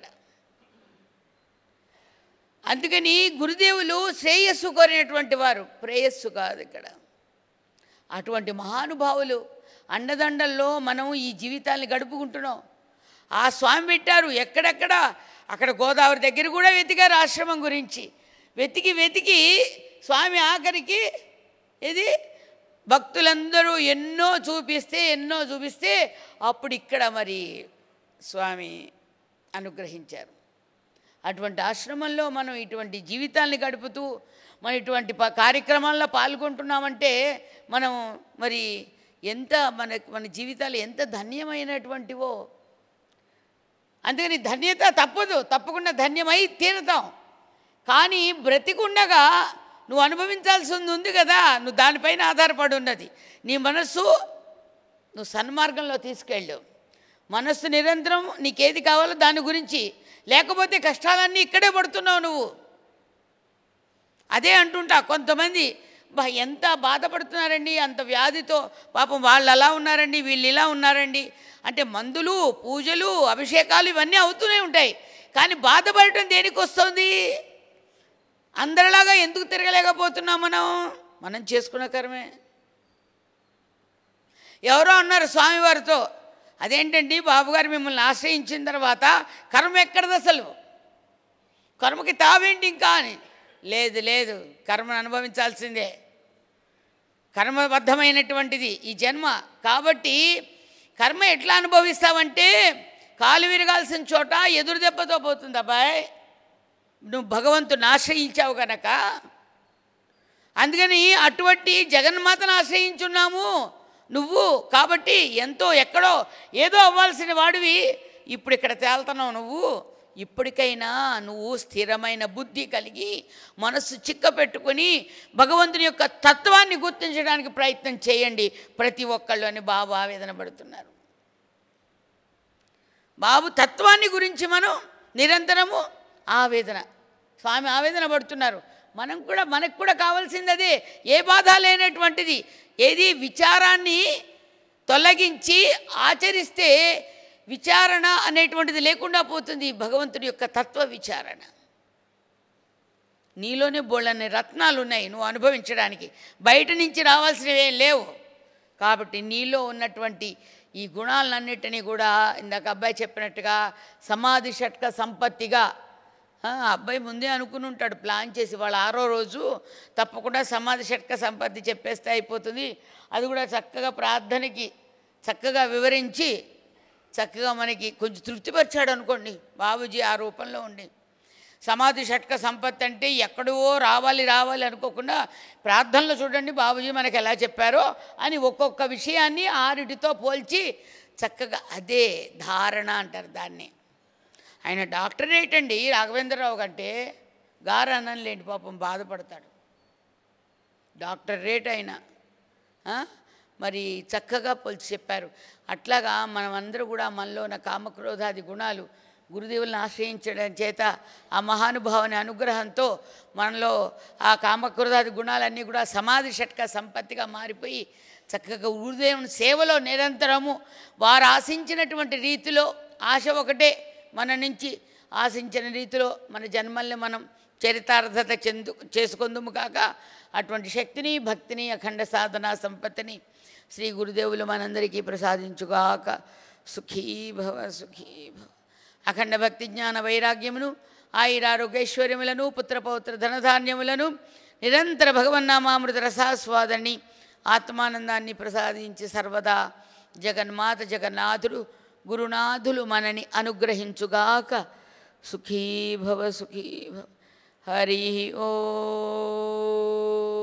అందుకని గురుదేవులు శ్రేయస్సు కోరినటువంటి వారు ప్రేయస్సు కాదు ఇక్కడ అటువంటి మహానుభావులు అండదండల్లో మనం ఈ జీవితాన్ని గడుపుకుంటున్నాం ఆ స్వామి పెట్టారు ఎక్కడెక్కడ అక్కడ గోదావరి దగ్గర కూడా వెతికారు ఆశ్రమం గురించి వెతికి వెతికి స్వామి ఆఖరికి ఇది భక్తులందరూ ఎన్నో చూపిస్తే ఎన్నో చూపిస్తే అప్పుడు ఇక్కడ మరి స్వామి అనుగ్రహించారు అటువంటి ఆశ్రమంలో మనం ఇటువంటి జీవితాన్ని గడుపుతూ మన ఇటువంటి ప- కార్యక్రమాల్లో పాల్గొంటున్నామంటే మనం మరి ఎంత మన మన జీవితాలు ఎంత ధన్యమైనటువంటివో అందుకని ధన్యత తప్పదు తప్పకుండా ధన్యమై తీరుతాం కానీ బ్రతికుండగా నువ్వు అనుభవించాల్సింది ఉంది కదా నువ్వు దానిపైన ఆధారపడి ఉన్నది నీ మనస్సు నువ్వు సన్మార్గంలో తీసుకెళ్ళు మనస్సు నిరంతరం నీకేది కావాలో దాని గురించి లేకపోతే కష్టాలన్నీ ఇక్కడే పడుతున్నావు నువ్వు అదే అంటుంటా కొంతమంది బా ఎంత బాధపడుతున్నారండి అంత వ్యాధితో పాపం వాళ్ళు అలా ఉన్నారండి వీళ్ళు ఇలా ఉన్నారండి అంటే మందులు పూజలు అభిషేకాలు ఇవన్నీ అవుతూనే ఉంటాయి కానీ బాధపడటం దేనికి వస్తుంది అందరిలాగా ఎందుకు తిరగలేకపోతున్నాం మనం మనం చేసుకున్న కర్మే ఎవరో అన్నారు స్వామివారితో అదేంటండి బాబుగారు మిమ్మల్ని ఆశ్రయించిన తర్వాత కర్మ ఎక్కడది అసలు కర్మకి తావేంటి ఇంకా అని లేదు లేదు కర్మను అనుభవించాల్సిందే కర్మబద్ధమైనటువంటిది ఈ జన్మ కాబట్టి కర్మ ఎట్లా అనుభవిస్తావంటే కాలు విరగాల్సిన చోట ఎదురు దెబ్బతో పోతుంది అబ్బాయి నువ్వు భగవంతుని ఆశ్రయించావు గనక అందుకని అటువంటి జగన్మాతను ఆశ్రయించున్నాము నువ్వు కాబట్టి ఎంతో ఎక్కడో ఏదో అవ్వాల్సిన వాడివి ఇప్పుడు ఇక్కడ తేల్తున్నావు నువ్వు ఇప్పటికైనా నువ్వు స్థిరమైన బుద్ధి కలిగి మనస్సు చిక్క పెట్టుకొని భగవంతుని యొక్క తత్వాన్ని గుర్తించడానికి ప్రయత్నం చేయండి ప్రతి ఒక్కళ్ళు అని బాబు ఆవేదన పడుతున్నారు బాబు తత్వాన్ని గురించి మనం నిరంతరము ఆవేదన స్వామి ఆవేదన పడుతున్నారు మనం కూడా మనకు కూడా కావాల్సింది అదే ఏ బాధ లేనటువంటిది ఏది విచారాన్ని తొలగించి ఆచరిస్తే విచారణ అనేటువంటిది లేకుండా పోతుంది భగవంతుడి యొక్క తత్వ విచారణ నీలోనే బోళ్ళని రత్నాలు ఉన్నాయి నువ్వు అనుభవించడానికి బయట నుంచి రావాల్సినవి ఏం లేవు కాబట్టి నీలో ఉన్నటువంటి ఈ గుణాలన్నిటినీ కూడా ఇందాక అబ్బాయి చెప్పినట్టుగా సమాధి షట్క సంపత్తిగా ఆ, అబ్బాయి ముందే అనుకుని ఉంటాడు ప్లాన్ చేసి వాళ్ళ ఆరో రోజు తప్పకుండా సమాధి షట్క సంపత్తి చెప్పేస్తే అయిపోతుంది అది కూడా చక్కగా ప్రార్థనకి చక్కగా వివరించి చక్కగా మనకి కొంచెం తృప్తిపరిచాడు అనుకోండి బాబుజీ ఆ రూపంలో ఉండి సమాధి షట్క సంపత్తి అంటే ఎక్కడో రావాలి రావాలి అనుకోకుండా ప్రార్థనలో చూడండి బాబుజీ మనకి ఎలా చెప్పారో అని ఒక్కొక్క విషయాన్ని ఆరిటితో పోల్చి చక్కగా అదే ధారణ అంటారు దాన్ని ఆయన డాక్టరేట్ అండి రాఘవేంద్రరావు కంటే గారు అనలేండి పాపం బాధపడతాడు డాక్టర్ రేట్ అయినా ఆ? మరి చక్కగా పోల్చి చెప్పారు అట్లాగా మనమందరూ కూడా మనలో ఉన్న కామక్రోధాది గుణాలు గురుదేవులను ఆశ్రయించడం చేత ఆ మహానుభావుని అనుగ్రహంతో మనలో ఆ కామక్రోధాది గుణాలన్నీ కూడా సమాధి షట్క సంపత్తిగా మారిపోయి చక్కగా గురుదేవుని సేవలో నిరంతరము వారు ఆశించినటువంటి రీతిలో ఆశ ఒకటే మన నుంచి ఆశించిన రీతిలో మన జన్మల్ని మనం చరితార్థత చెందు చేసుకుందుము కాక అటువంటి శక్తిని భక్తిని అఖండ సాధన సంపత్తిని శ్రీ గురుదేవులు మనందరికీ ప్రసాదించుగాక సుఖీ భవ సుఖీ భవ అఖండ భక్తి జ్ఞాన వైరాగ్యమును ఆయురారోగ్యైశ్వర్యములను పుత్రపౌత్ర ధనధాన్యములను నిరంతర భగవన్నామామృత రసాస్వాదాన్ని ఆత్మానందాన్ని ప్రసాదించి సర్వదా జగన్మాత జగన్నాథుడు గురునాథులు మనని అనుగ్రహించుగాక సుఖీ భవ సుఖీ భవ హరి ఓ